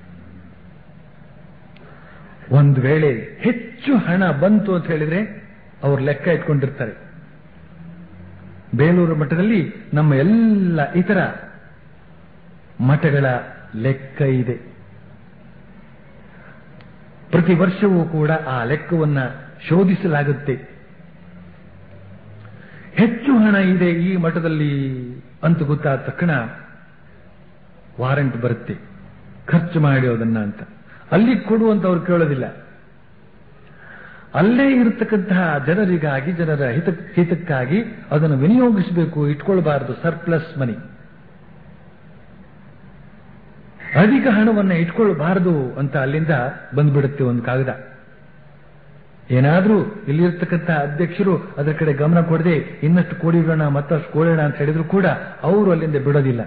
S1: ಒಂದು ವೇಳೆ ಹೆಚ್ಚು ಹಣ ಬಂತು ಅಂತ ಹೇಳಿದ್ರೆ ಅವ್ರು ಲೆಕ್ಕ ಇಟ್ಕೊಂಡಿರ್ತಾರೆ ಬೇಲೂರು ಮಠದಲ್ಲಿ ನಮ್ಮ ಎಲ್ಲ ಇತರ ಮಠಗಳ ಲೆಕ್ಕ ಇದೆ ಪ್ರತಿ ವರ್ಷವೂ ಕೂಡ ಆ ಲೆಕ್ಕವನ್ನ ಶೋಧಿಸಲಾಗುತ್ತೆ ಹೆಚ್ಚು ಹಣ ಇದೆ ಈ ಮಠದಲ್ಲಿ ಅಂತ ಗೊತ್ತಾದ ತಕ್ಷಣ ವಾರಂಟ್ ಬರುತ್ತೆ ಖರ್ಚು ಮಾಡಿ ಅದನ್ನ ಅಂತ ಅಲ್ಲಿ ಕೊಡುವಂತವ್ರು ಕೇಳೋದಿಲ್ಲ ಅಲ್ಲೇ ಇರತಕ್ಕಂತಹ ಜನರಿಗಾಗಿ ಜನರ ಹಿತ ಹಿತಕ್ಕಾಗಿ ಅದನ್ನು ವಿನಿಯೋಗಿಸಬೇಕು ಇಟ್ಕೊಳ್ಬಾರದು ಸರ್ಪ್ಲಸ್ ಮನಿ ಅಧಿಕ ಹಣವನ್ನ ಇಟ್ಕೊಳ್ಬಾರದು ಅಂತ ಅಲ್ಲಿಂದ ಬಂದ್ಬಿಡುತ್ತೆ ಒಂದು ಕಾಗದ ಏನಾದ್ರೂ ಇಲ್ಲಿರ್ತಕ್ಕಂಥ ಅಧ್ಯಕ್ಷರು ಅದರ ಕಡೆ ಗಮನ ಕೊಡದೆ ಇನ್ನಷ್ಟು ಕೊಡಿರೋಣ ಮತ್ತಷ್ಟು ಕೊಡೋಣ ಅಂತ ಹೇಳಿದ್ರು ಕೂಡ ಅವರು ಅಲ್ಲಿಂದ ಬಿಡೋದಿಲ್ಲ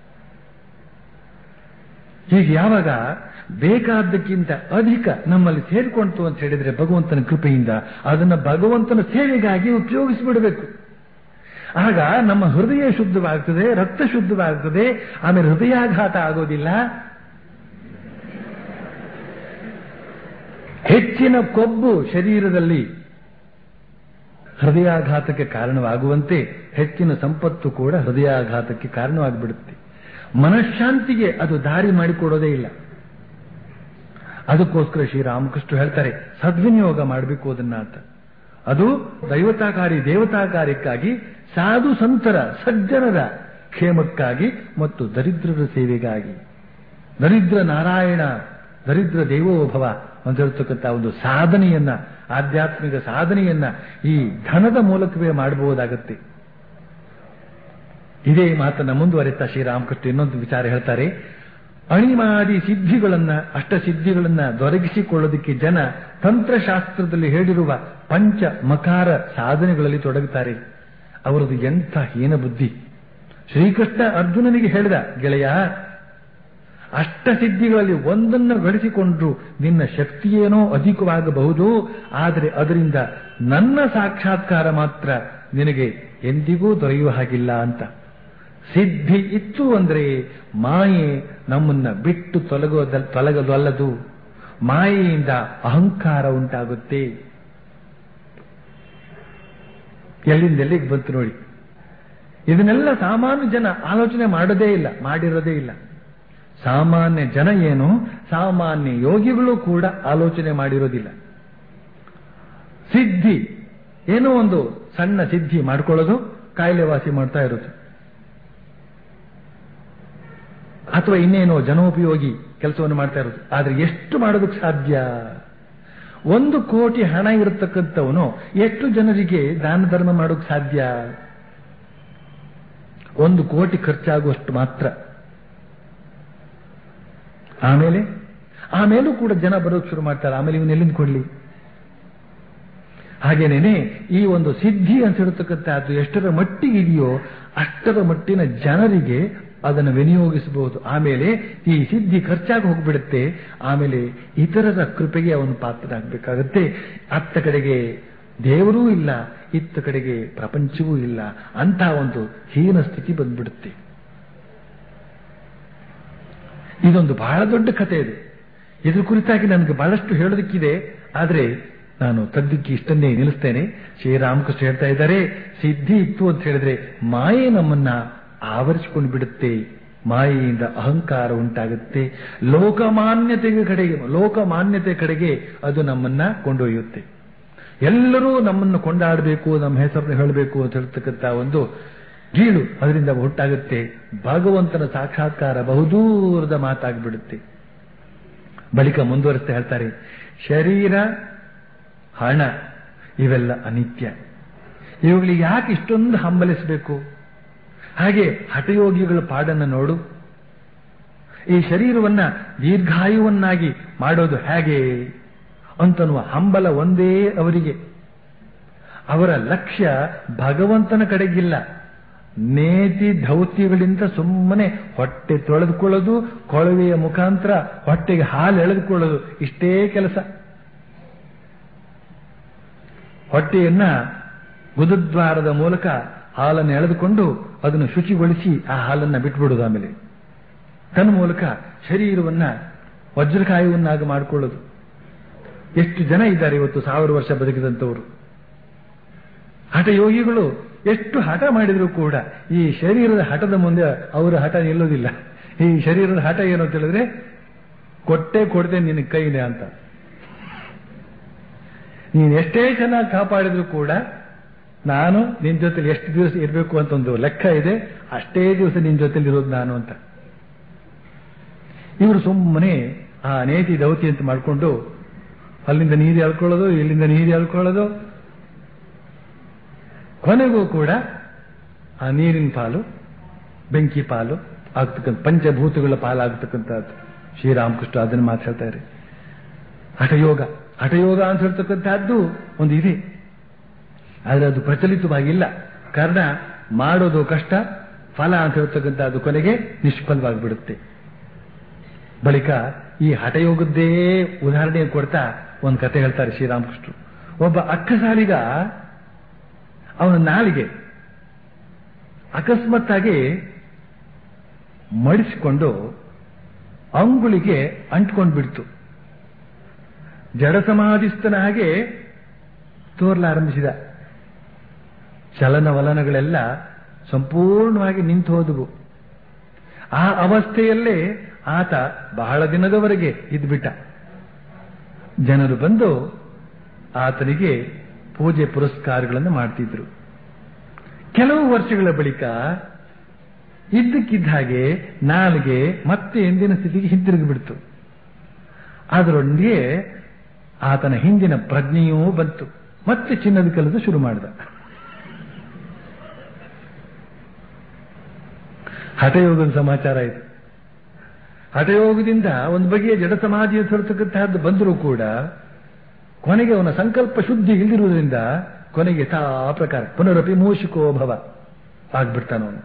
S1: ಹೀಗೆ ಯಾವಾಗ ಬೇಕಾದ್ದಕ್ಕಿಂತ ಅಧಿಕ ನಮ್ಮಲ್ಲಿ ಸೇರಿಕೊಂತು ಅಂತ ಹೇಳಿದ್ರೆ ಭಗವಂತನ ಕೃಪೆಯಿಂದ ಅದನ್ನ ಭಗವಂತನ ಸೇವೆಗಾಗಿ ಉಪಯೋಗಿಸಿಬಿಡಬೇಕು ಆಗ ನಮ್ಮ ಹೃದಯ ಶುದ್ಧವಾಗ್ತದೆ ರಕ್ತ ಶುದ್ಧವಾಗ್ತದೆ ಆಮೇಲೆ ಹೃದಯಾಘಾತ ಆಗೋದಿಲ್ಲ ಹೆಚ್ಚಿನ ಕೊಬ್ಬು ಶರೀರದಲ್ಲಿ ಹೃದಯಾಘಾತಕ್ಕೆ ಕಾರಣವಾಗುವಂತೆ ಹೆಚ್ಚಿನ ಸಂಪತ್ತು ಕೂಡ ಹೃದಯಾಘಾತಕ್ಕೆ ಕಾರಣವಾಗಿಬಿಡುತ್ತೆ ಮನಃಶಾಂತಿಗೆ ಅದು ದಾರಿ ಮಾಡಿಕೊಡೋದೇ ಇಲ್ಲ ಅದಕ್ಕೋಸ್ಕರ ಶ್ರೀರಾಮಕೃಷ್ಣ ಹೇಳ್ತಾರೆ ಸದ್ವಿನಿಯೋಗ ಮಾಡಬೇಕು ಅದನ್ನ ಅಂತ ಅದು ದೈವತಾಕಾರಿ ದೇವತಾಕಾರ್ಯಕ್ಕಾಗಿ ಸಾಧು ಸಂತರ ಸಜ್ಜನರ ಕ್ಷೇಮಕ್ಕಾಗಿ ಮತ್ತು ದರಿದ್ರರ ಸೇವೆಗಾಗಿ ದರಿದ್ರ ನಾರಾಯಣ ದರಿದ್ರ ದೇವೋಭವ ಅಂತ ಹೇಳ್ತಕ್ಕಂಥ ಒಂದು ಸಾಧನೆಯನ್ನ ಆಧ್ಯಾತ್ಮಿಕ ಸಾಧನೆಯನ್ನ ಈ ಧನದ ಮೂಲಕವೇ ಮಾಡಬಹುದಾಗತ್ತೆ ಇದೇ ಮಾತನ್ನ ಮುಂದುವರೆತಾ ಶ್ರೀರಾಮಕೃಷ್ಣ ಇನ್ನೊಂದು ವಿಚಾರ ಹೇಳ್ತಾರೆ ಅಣಿಮಾದಿ ಸಿದ್ಧಿಗಳನ್ನ ಅಷ್ಟ ಸಿದ್ಧಿಗಳನ್ನ ದೊರಕಿಸಿಕೊಳ್ಳೋದಕ್ಕೆ ಜನ ತಂತ್ರಶಾಸ್ತ್ರದಲ್ಲಿ ಹೇಳಿರುವ ಪಂಚ ಮಕಾರ ಸಾಧನೆಗಳಲ್ಲಿ ತೊಡಗುತ್ತಾರೆ ಅವರದು ಎಂಥ ಹೀನ ಬುದ್ಧಿ ಶ್ರೀಕೃಷ್ಣ ಅರ್ಜುನನಿಗೆ ಹೇಳಿದ ಗೆಳೆಯ ಅಷ್ಟ ಸಿದ್ಧಿಗಳಲ್ಲಿ ಒಂದನ್ನು ಗಳಿಸಿಕೊಂಡ್ರು ನಿನ್ನ ಶಕ್ತಿಯೇನೋ ಅಧಿಕವಾಗಬಹುದು ಆದರೆ ಅದರಿಂದ ನನ್ನ ಸಾಕ್ಷಾತ್ಕಾರ ಮಾತ್ರ ನಿನಗೆ ಎಂದಿಗೂ ದೊರೆಯುವ ಹಾಗಿಲ್ಲ ಅಂತ ಸಿದ್ಧಿ ಇತ್ತು ಅಂದ್ರೆ ಮಾಯೆ ನಮ್ಮನ್ನ ಬಿಟ್ಟು ತೊಲಗೋದ ತೊಲಗದಲ್ಲದು ಮಾಯೆಯಿಂದ ಅಹಂಕಾರ ಉಂಟಾಗುತ್ತೆ ಎಲ್ಲಿಂದ ಎಲ್ಲಿಗೆ ಬಂತು ನೋಡಿ ಇದನ್ನೆಲ್ಲ ಸಾಮಾನ್ಯ ಜನ ಆಲೋಚನೆ ಮಾಡೋದೇ ಇಲ್ಲ ಮಾಡಿರೋದೇ ಇಲ್ಲ ಸಾಮಾನ್ಯ ಜನ ಏನು ಸಾಮಾನ್ಯ ಯೋಗಿಗಳು ಕೂಡ ಆಲೋಚನೆ ಮಾಡಿರೋದಿಲ್ಲ ಸಿದ್ಧಿ ಏನೋ ಒಂದು ಸಣ್ಣ ಸಿದ್ಧಿ ಮಾಡ್ಕೊಳ್ಳೋದು ಕಾಯಿಲೆ ವಾಸಿ ಮಾಡ್ತಾ ಇರೋದು ಅಥವಾ ಇನ್ನೇನೋ ಜನೋಪಯೋಗಿ ಕೆಲಸವನ್ನು ಮಾಡ್ತಾ ಇರೋದು ಆದ್ರೆ ಎಷ್ಟು ಮಾಡೋದಕ್ಕೆ ಸಾಧ್ಯ ಒಂದು ಕೋಟಿ ಹಣ ಇರತಕ್ಕಂಥವನು ಎಷ್ಟು ಜನರಿಗೆ ದಾನ ಧರ್ಮ ಮಾಡೋಕೆ ಸಾಧ್ಯ ಒಂದು ಕೋಟಿ ಖರ್ಚಾಗುವಷ್ಟು ಮಾತ್ರ ಆಮೇಲೆ ಆಮೇಲೂ ಕೂಡ ಜನ ಬರೋಕ್ ಶುರು ಮಾಡ್ತಾರೆ ಆಮೇಲೆ ಇವನು ಎಲ್ಲಿಂದ ಕೊಡ್ಲಿ ಹಾಗೇನೇನೆ ಈ ಒಂದು ಸಿದ್ಧಿ ಅಂತ ಹೇಳ್ತಕ್ಕಂಥ ಅದು ಎಷ್ಟರ ಮಟ್ಟಿಗೆ ಇದೆಯೋ ಅಷ್ಟರ ಮಟ್ಟಿನ ಜನರಿಗೆ ಅದನ್ನು ವಿನಿಯೋಗಿಸಬಹುದು ಆಮೇಲೆ ಈ ಸಿದ್ಧಿ ಖರ್ಚಾಗಿ ಹೋಗ್ಬಿಡುತ್ತೆ ಆಮೇಲೆ ಇತರರ ಕೃಪೆಗೆ ಅವನು ಪಾತ್ರರಾಗಬೇಕಾಗತ್ತೆ ಅತ್ತ ಕಡೆಗೆ ದೇವರೂ ಇಲ್ಲ ಇತ್ತ ಕಡೆಗೆ ಪ್ರಪಂಚವೂ ಇಲ್ಲ ಅಂತ ಒಂದು ಹೀನ ಸ್ಥಿತಿ ಬಂದ್ಬಿಡುತ್ತೆ ಇದೊಂದು ಬಹಳ ದೊಡ್ಡ ಕಥೆ ಇದೆ ಇದ್ರ ಕುರಿತಾಗಿ ನನಗೆ ಬಹಳಷ್ಟು ಹೇಳೋದಕ್ಕಿದೆ ಆದರೆ ನಾನು ಸದ್ಯಕ್ಕೆ ಇಷ್ಟನ್ನೇ ನಿಲ್ಲಿಸ್ತೇನೆ ಶ್ರೀರಾಮಕೃಷ್ಣ ಹೇಳ್ತಾ ಇದ್ದಾರೆ ಸಿದ್ಧಿ ಇತ್ತು ಅಂತ ಹೇಳಿದ್ರೆ ಮಾಯೆ ನಮ್ಮನ್ನ ಆವರಿಸಿಕೊಂಡು ಬಿಡುತ್ತೆ ಮಾಯೆಯಿಂದ ಅಹಂಕಾರ ಉಂಟಾಗುತ್ತೆ ಲೋಕಮಾನ್ಯತೆಗೆ ಕಡೆಗೆ ಲೋಕಮಾನ್ಯತೆ ಕಡೆಗೆ ಅದು ನಮ್ಮನ್ನ ಕೊಂಡೊಯ್ಯುತ್ತೆ ಎಲ್ಲರೂ ನಮ್ಮನ್ನು ಕೊಂಡಾಡಬೇಕು ನಮ್ಮ ಹೆಸರನ್ನು ಹೇಳಬೇಕು ಅಂತ ಹೇಳ್ತಕ್ಕಂಥ ಒಂದು ಗೀಳು ಅದರಿಂದ ಹುಟ್ಟಾಗುತ್ತೆ ಭಗವಂತನ ಸಾಕ್ಷಾತ್ಕಾರ ಬಹುದೂರದ ಮಾತಾಗ್ಬಿಡುತ್ತೆ ಬಳಿಕ ಮುಂದುವರಿಸ್ತಾ ಹೇಳ್ತಾರೆ ಶರೀರ ಹಣ ಇವೆಲ್ಲ ಅನಿತ್ಯ ಇವುಗಳಿಗೆ ಯಾಕೆ ಇಷ್ಟೊಂದು ಹಂಬಲಿಸಬೇಕು ಹಾಗೆ ಹಠಯೋಗಿಗಳ ಪಾಡನ್ನು ನೋಡು ಈ ಶರೀರವನ್ನ ದೀರ್ಘಾಯುವನ್ನಾಗಿ ಮಾಡೋದು ಹೇಗೆ ಅಂತನ್ನುವ ಹಂಬಲ ಒಂದೇ ಅವರಿಗೆ ಅವರ ಲಕ್ಷ್ಯ ಭಗವಂತನ ಕಡೆಗಿಲ್ಲ ನೇತಿ ಧೌತ್ಯಗಳಿಂದ ಸುಮ್ಮನೆ ಹೊಟ್ಟೆ ತೊಳೆದುಕೊಳ್ಳೋದು ಕೊಳವೆಯ ಮುಖಾಂತರ ಹೊಟ್ಟೆಗೆ ಹಾಲು ಎಳೆದುಕೊಳ್ಳೋದು ಇಷ್ಟೇ ಕೆಲಸ ಹೊಟ್ಟೆಯನ್ನ ಗುರುದ್ವಾರದ ಮೂಲಕ ಹಾಲನ್ನು ಎಳೆದುಕೊಂಡು ಅದನ್ನು ಶುಚಿಗೊಳಿಸಿ ಆ ಹಾಲನ್ನು ಬಿಟ್ಬಿಡೋದು ಆಮೇಲೆ ತನ್ನ ಮೂಲಕ ಶರೀರವನ್ನ ವಜ್ರಕಾಯುವನ್ನಾಗಿ ಮಾಡಿಕೊಳ್ಳೋದು ಎಷ್ಟು ಜನ ಇದ್ದಾರೆ ಇವತ್ತು ಸಾವಿರ ವರ್ಷ ಬದುಕಿದಂಥವರು ಹಠಯೋಗಿಗಳು ಎಷ್ಟು ಹಠ ಮಾಡಿದ್ರು ಕೂಡ ಈ ಶರೀರದ ಹಠದ ಮುಂದೆ ಅವರ ಹಠ ನಿಲ್ಲೋದಿಲ್ಲ ಈ ಶರೀರದ ಹಠ ಏನು ಅಂತ ಹೇಳಿದ್ರೆ ಕೊಟ್ಟೆ ಕೊಡ್ತೇನೆ ನಿನ್ನ ಕೈನೇ ಅಂತ ನೀನು ಎಷ್ಟೇ ಚೆನ್ನಾಗಿ ಕಾಪಾಡಿದ್ರು ಕೂಡ ನಾನು ನಿನ್ ಜೊತೆಲಿ ಎಷ್ಟು ದಿವಸ ಇರಬೇಕು ಅಂತ ಒಂದು ಲೆಕ್ಕ ಇದೆ ಅಷ್ಟೇ ದಿವಸ ನಿನ್ ಜೊತೆಲಿ ಇರೋದು ನಾನು ಅಂತ ಇವರು ಸುಮ್ಮನೆ ಆ ನೇತಿ ದೌತಿ ಅಂತ ಮಾಡಿಕೊಂಡು ಅಲ್ಲಿಂದ ನೀರು ಎಳ್ಕೊಳ್ಳೋದು ಇಲ್ಲಿಂದ ನೀರು ಎಳ್ಕೊಳ್ಳೋದು ಕೊನೆಗೂ ಕೂಡ ಆ ನೀರಿನ ಪಾಲು ಬೆಂಕಿ ಪಾಲು ಆಗ್ತಕ್ಕಂಥ ಪಂಚಭೂತಗಳ ಪಾಲಾಗ್ತಕ್ಕಂಥದ್ದು ಶ್ರೀರಾಮಕೃಷ್ಣ ಅದನ್ನು ಮಾತಾಡ್ತಾರೆ ಹಠಯೋಗ ಹಠಯೋಗ ಅಂತ ಹೇಳ್ತಕ್ಕಂಥದ್ದು ಒಂದು ಇದೆ ಆದರೆ ಅದು ಪ್ರಚಲಿತವಾಗಿಲ್ಲ ಕಾರಣ ಮಾಡೋದು ಕಷ್ಟ ಫಲ ಅಂತ ಹೇಳ್ತಕ್ಕಂಥದ್ದು ಕೊನೆಗೆ ನಿಷ್ಫಲವಾಗಿಬಿಡುತ್ತೆ ಬಳಿಕ ಈ ಹಠಯೋಗದ್ದೇ ಉದಾಹರಣೆ ಕೊಡ್ತಾ ಒಂದು ಕತೆ ಹೇಳ್ತಾರೆ ಶ್ರೀರಾಮಕೃಷ್ಣರು ಒಬ್ಬ ಅಕ್ಕಸಾಲಿಗ ಅವನ ನಾಲಿಗೆ ಅಕಸ್ಮಾತ್ತಾಗಿ ಮಡಿಸಿಕೊಂಡು ಅಂಗುಳಿಗೆ ಅಂಟ್ಕೊಂಡು ಬಿಡ್ತು ಜಡ ಸಮಾಧಿಸ್ತನ ಹಾಗೆ ತೋರ್ಲಾರಂಭಿಸಿದ ಚಲನವಲನಗಳೆಲ್ಲ ಸಂಪೂರ್ಣವಾಗಿ ನಿಂತು ಹೋದವು ಆ ಅವಸ್ಥೆಯಲ್ಲೇ ಆತ ಬಹಳ ದಿನದವರೆಗೆ ಇದ್ಬಿಟ್ಟ ಜನರು ಬಂದು ಆತನಿಗೆ ಪೂಜೆ ಪುರಸ್ಕಾರಗಳನ್ನು ಮಾಡ್ತಿದ್ರು ಕೆಲವು ವರ್ಷಗಳ ಬಳಿಕ ಇದ್ದಕ್ಕಿದ್ದ ಹಾಗೆ ನಾಲ್ಗೆ ಮತ್ತೆ ಎಂದಿನ ಸ್ಥಿತಿಗೆ ಹಿಂತಿರುಗಿ ಬಿಡ್ತು ಅದರೊಂದಿಗೆ ಆತನ ಹಿಂದಿನ ಪ್ರಜ್ಞೆಯೂ ಬಂತು ಮತ್ತೆ ಚಿನ್ನದ ಕೆಲಸ ಶುರು ಮಾಡಿದ ಹಠಯೋಗದ ಸಮಾಚಾರ ಇದು ಹಠಯೋಗದಿಂದ ಒಂದು ಬಗೆಯ ಜಡ ಸಮಾಧಿಯ ಸರತಕ್ಕಂತಹದ್ದು ಬಂದರೂ ಕೂಡ ಕೊನೆಗೆ ಅವನ ಸಂಕಲ್ಪ ಶುದ್ಧಿ ಇಲ್ದಿರುವುದರಿಂದ ಕೊನೆಗೆ ತಾ ಪ್ರಕಾರ ಪುನರಪಿ ಮೂಷಿಕೋ ಭವ ಆಗ್ಬಿಡ್ತಾನವನು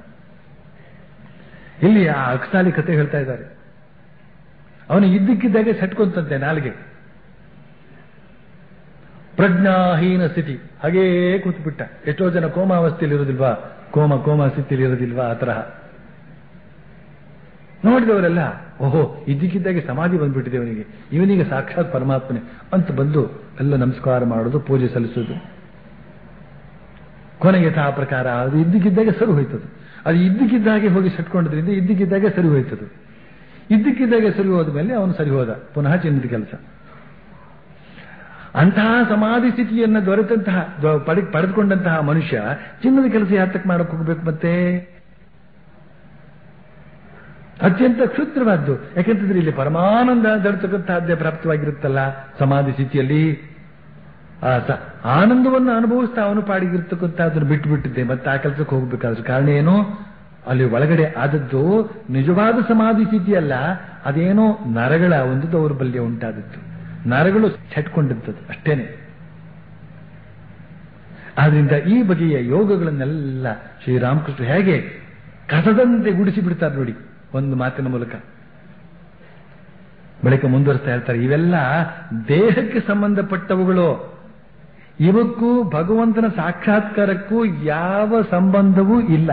S1: ಇಲ್ಲಿ ಆ ಅಕ್ಸಾಲಿ ಕತೆ ಹೇಳ್ತಾ ಇದ್ದಾರೆ ಅವನು ಇದ್ದಕ್ಕಿದ್ದಾಗೆ ಸಟ್ಕೊಂತಂತೆ ನಾಲಿಗೆ ಪ್ರಜ್ಞಾಹೀನ ಸ್ಥಿತಿ ಹಾಗೇ ಕೂತ್ಬಿಟ್ಟ ಎಷ್ಟೋ ಜನ ಕೋಮಾವಸ್ಥೆಯಲ್ಲಿ ಇರೋದಿಲ್ವಾ ಕೋಮ ಕೋಮ ಸ್ಥಿತಿಯಲ್ಲಿ ಇರೋದಿಲ್ವಾ ಆ ತರಹ ನೋಡಿದವರೆಲ್ಲ ಓಹೋ ಇದ್ದಕ್ಕಿದ್ದಾಗೆ ಸಮಾಧಿ ಬಂದ್ಬಿಟ್ಟಿದೆ ಇವನಿಗೆ ಇವನಿಗೆ ಸಾಕ್ಷಾತ್ ಪರಮಾತ್ಮನೆ ಅಂತ ಬಂದು ಎಲ್ಲ ನಮಸ್ಕಾರ ಮಾಡೋದು ಪೂಜೆ ಸಲ್ಲಿಸೋದು ಕೊನೆಗೆ ತಾ ಪ್ರಕಾರ ಅದು ಇದ್ದಕ್ಕಿದ್ದಾಗೆ ಸರಿ ಹೋಯ್ತದು ಅದು ಇದ್ದಕ್ಕಿದ್ದಾಗೆ ಹೋಗಿ ಸಟ್ಕೊಂಡ್ರಿಂದ ಇದ್ದಕ್ಕಿದ್ದಾಗೆ ಸರಿ ಹೋಯ್ತದು ಇದ್ದಕ್ಕಿದ್ದಾಗೆ ಸರಿ ಹೋದ ಮೇಲೆ ಅವನು ಸರಿ ಹೋದ ಪುನಃ ಚಿನ್ನದ ಕೆಲಸ ಅಂತಹ ಸಮಾಧಿ ಸ್ಥಿತಿಯನ್ನು ದೊರೆತಂತಹ ಪಡೆ ಪಡೆದುಕೊಂಡಂತಹ ಮನುಷ್ಯ ಚಿನ್ನದ ಕೆಲಸ ಯಾತಕ್ಕೆ ಮಾಡಕ್ ಹೋಗ್ಬೇಕು ಮತ್ತೆ ಅತ್ಯಂತ ಕ್ಷುದ್ರವಾದ್ದು ಯಾಕೆಂತಂದ್ರೆ ಇಲ್ಲಿ ಪರಮಾನಂದ ದೊರೆತಕ್ಕಂತಹದ್ದೇ ಪ್ರಾಪ್ತವಾಗಿರುತ್ತಲ್ಲ ಸಮಾಧಿ ಸ್ಥಿತಿಯಲ್ಲಿ ಆ ಸ- ಆನಂದವನ್ನು ಅನುಭವಿಸ್ತಾ ಅವನು ಪಾಡಿಗಿರ್ತಕ್ಕಂಥದ್ದನ್ನು ಬಿಟ್ಟು ಬಿಟ್ಟಿದ್ದೆ ಮತ್ತೆ ಆ ಕೆಲಸಕ್ಕೆ ಹೋಗ್ಬೇಕಾದ್ರೆ ಕಾರಣ ಏನು ಅಲ್ಲಿ ಒಳಗಡೆ ಆದದ್ದು ನಿಜವಾದ ಸಮಾಧಿ ಸ್ಥಿತಿ ಅಲ್ಲ ಅದೇನೋ ನರಗಳ ಒಂದು ದೌರ್ಬಲ್ಯ ಉಂಟಾದದ್ದು ನರಗಳು ಸೆಟ್ಕೊಂಡಿದ್ದದ್ದು ಅಷ್ಟೇನೆ ಆದ್ರಿಂದ ಈ ಬಗೆಯ ಯೋಗಗಳನ್ನೆಲ್ಲ ಶ್ರೀರಾಮಕೃಷ್ಣ ಹೇಗೆ ಕಸದಂತೆ ಗುಡಿಸಿ ಬಿಡ್ತಾರೆ ನೋಡಿ ಒಂದು ಮಾತಿನ ಮೂಲಕ ಬಳಿಕ ಮುಂದುವರಿಸ್ತಾ ಹೇಳ್ತಾರೆ ಇವೆಲ್ಲ ದೇಹಕ್ಕೆ ಸಂಬಂಧಪಟ್ಟವುಗಳು ಇವಕ್ಕೂ ಭಗವಂತನ ಸಾಕ್ಷಾತ್ಕಾರಕ್ಕೂ ಯಾವ ಸಂಬಂಧವೂ ಇಲ್ಲ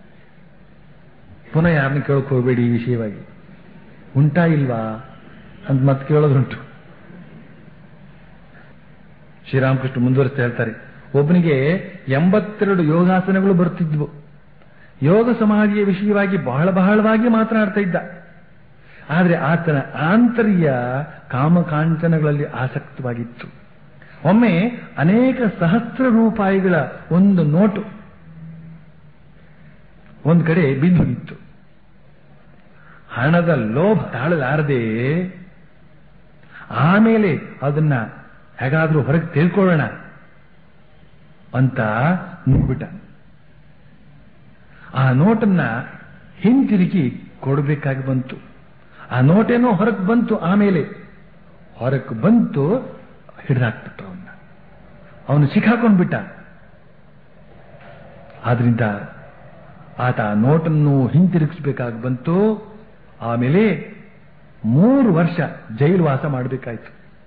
S1: ಪುನಃ ಯಾರನ್ನ ಕೇಳಕ್ ಹೋಗಬೇಡಿ ಈ ವಿಷಯವಾಗಿ ಉಂಟಾ ಇಲ್ವಾ ಅಂತ ಮತ್ತೆ ಕೇಳೋದುಂಟು ಶ್ರೀರಾಮಕೃಷ್ಣ ಮುಂದುವರಿಸ್ತಾ ಹೇಳ್ತಾರೆ ಒಬ್ಬನಿಗೆ ಎಂಬತ್ತೆರಡು ಯೋಗಾಸನಗಳು ಬರುತ್ತಿದ್ವು ಯೋಗ ಸಮಾಧಿಯ ವಿಷಯವಾಗಿ ಬಹಳ ಬಹಳವಾಗಿ ಮಾತನಾಡ್ತಾ ಇದ್ದ ಆದರೆ ಆತನ ಆಂತರ್ಯ ಕಾಮಕಾಂಚನಗಳಲ್ಲಿ ಆಸಕ್ತವಾಗಿತ್ತು ಒಮ್ಮೆ ಅನೇಕ ಸಹಸ್ರ ರೂಪಾಯಿಗಳ ಒಂದು ನೋಟು ಒಂದು ಕಡೆ ಬಿದ್ದು ಹಣದ ಲೋಭ ತಾಳಲಾರದೆ ಆಮೇಲೆ ಅದನ್ನ ಹೇಗಾದ್ರೂ ಹೊರಗೆ ತಿಳ್ಕೊಳ್ಳೋಣ ಅಂತ ನುಗ್ಬಿಟ್ಟ ಆ ನೋಟನ್ನ ಹಿಂತಿರುಗಿ ಕೊಡಬೇಕಾಗಿ ಬಂತು ಆ ನೋಟೇನೋ ಹೊರಗೆ ಬಂತು ಆಮೇಲೆ ಹೊರಕ್ಕೆ ಬಂತು ಹಿಡಿದಾಕ್ಬಿಟ್ರು ಅವನ್ನ ಅವನು ಸಿಕ್ಕಾಕೊಂಡ್ಬಿಟ್ಟ ಆದ್ರಿಂದ ಆತ ಆ ನೋಟನ್ನು ಹಿಂತಿರುಗಿಸ್ಬೇಕಾಗಿ ಬಂತು ಆಮೇಲೆ ಮೂರು ವರ್ಷ ಜೈಲು ವಾಸ ಮಾಡಬೇಕಾಯ್ತು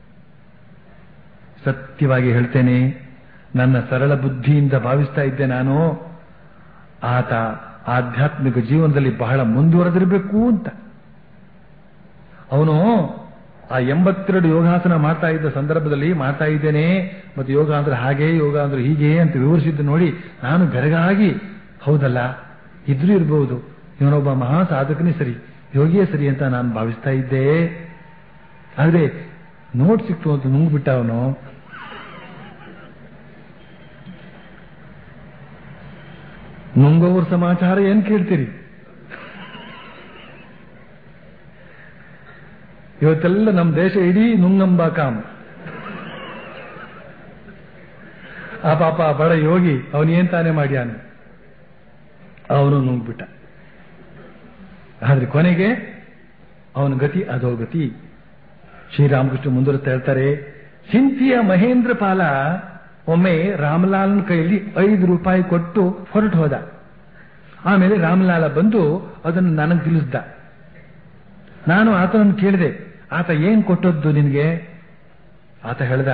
S1: ಸತ್ಯವಾಗಿ ಹೇಳ್ತೇನೆ ನನ್ನ ಸರಳ ಬುದ್ಧಿಯಿಂದ ಭಾವಿಸ್ತಾ ಇದ್ದೆ ನಾನು ಆತ ಆಧ್ಯಾತ್ಮಿಕ ಜೀವನದಲ್ಲಿ ಬಹಳ ಮುಂದುವರೆದಿರಬೇಕು ಅಂತ ಅವನು ಆ ಎಂಬತ್ತೆರಡು ಯೋಗಾಸನ ಮಾಡ್ತಾ ಇದ್ದ ಸಂದರ್ಭದಲ್ಲಿ ಮಾಡ್ತಾ ಇದ್ದೇನೆ ಮತ್ತು ಯೋಗ ಅಂದ್ರೆ ಹಾಗೆ ಯೋಗ ಅಂದ್ರೆ ಹೀಗೆ ಅಂತ ವಿವರಿಸಿದ್ದು ನೋಡಿ ನಾನು ಬೆರಗಾಗಿ ಹೌದಲ್ಲ ಇದ್ರೂ ಇರಬಹುದು ಇವನೊಬ್ಬ ಮಹಾ ಸಾಧಕನೇ ಸರಿ ಯೋಗಿಯೇ ಸರಿ ಅಂತ ನಾನು ಭಾವಿಸ್ತಾ ಇದ್ದೆ ಆದ್ರೆ ನೋಟ್ ಸಿಕ್ತು ಅಂತ ನುಂಗ್ಬಿಟ್ಟ ಅವನು ನುಂಗೋವ್ರ ಸಮಾಚಾರ ಏನ್ ಕೇಳ್ತೀರಿ ಇವತ್ತೆಲ್ಲ ನಮ್ಮ ದೇಶ ಇಡೀ ನುಂಗಂಬ ಕಾಮ್ ಆ ಪಾಪ ಬಡ ಯೋಗಿ ಅವನೇನ್ ತಾನೇ ಮಾಡ್ಯಾನ ಅವನು ನುಂಗ್ಬಿಟ್ಟ ಆದ್ರೆ ಕೊನೆಗೆ ಅವನ ಗತಿ ಅದೋ ಗತಿ ಶ್ರೀರಾಮಕೃಷ್ಣ ಮುಂದುವರಿಸ್ತಾ ಹೇಳ್ತಾರೆ ಸಿಂಥಿಯ ಮಹೇಂದ್ರ ಪಾಲ ಒಮ್ಮೆ ರಾಮಲಾಲ್ನ ಕೈಯಲ್ಲಿ ಐದು ರೂಪಾಯಿ ಕೊಟ್ಟು ಹೊರಟು ಹೋದ ಆಮೇಲೆ ರಾಮಲಾಲ ಬಂದು ಅದನ್ನು ನನಗೆ ತಿಳಿಸ್ದ ನಾನು ಆತನನ್ನು ಕೇಳಿದೆ ಆತ ಏನ್ ಕೊಟ್ಟದ್ದು ನಿನಗೆ ಆತ ಹೇಳ್ದ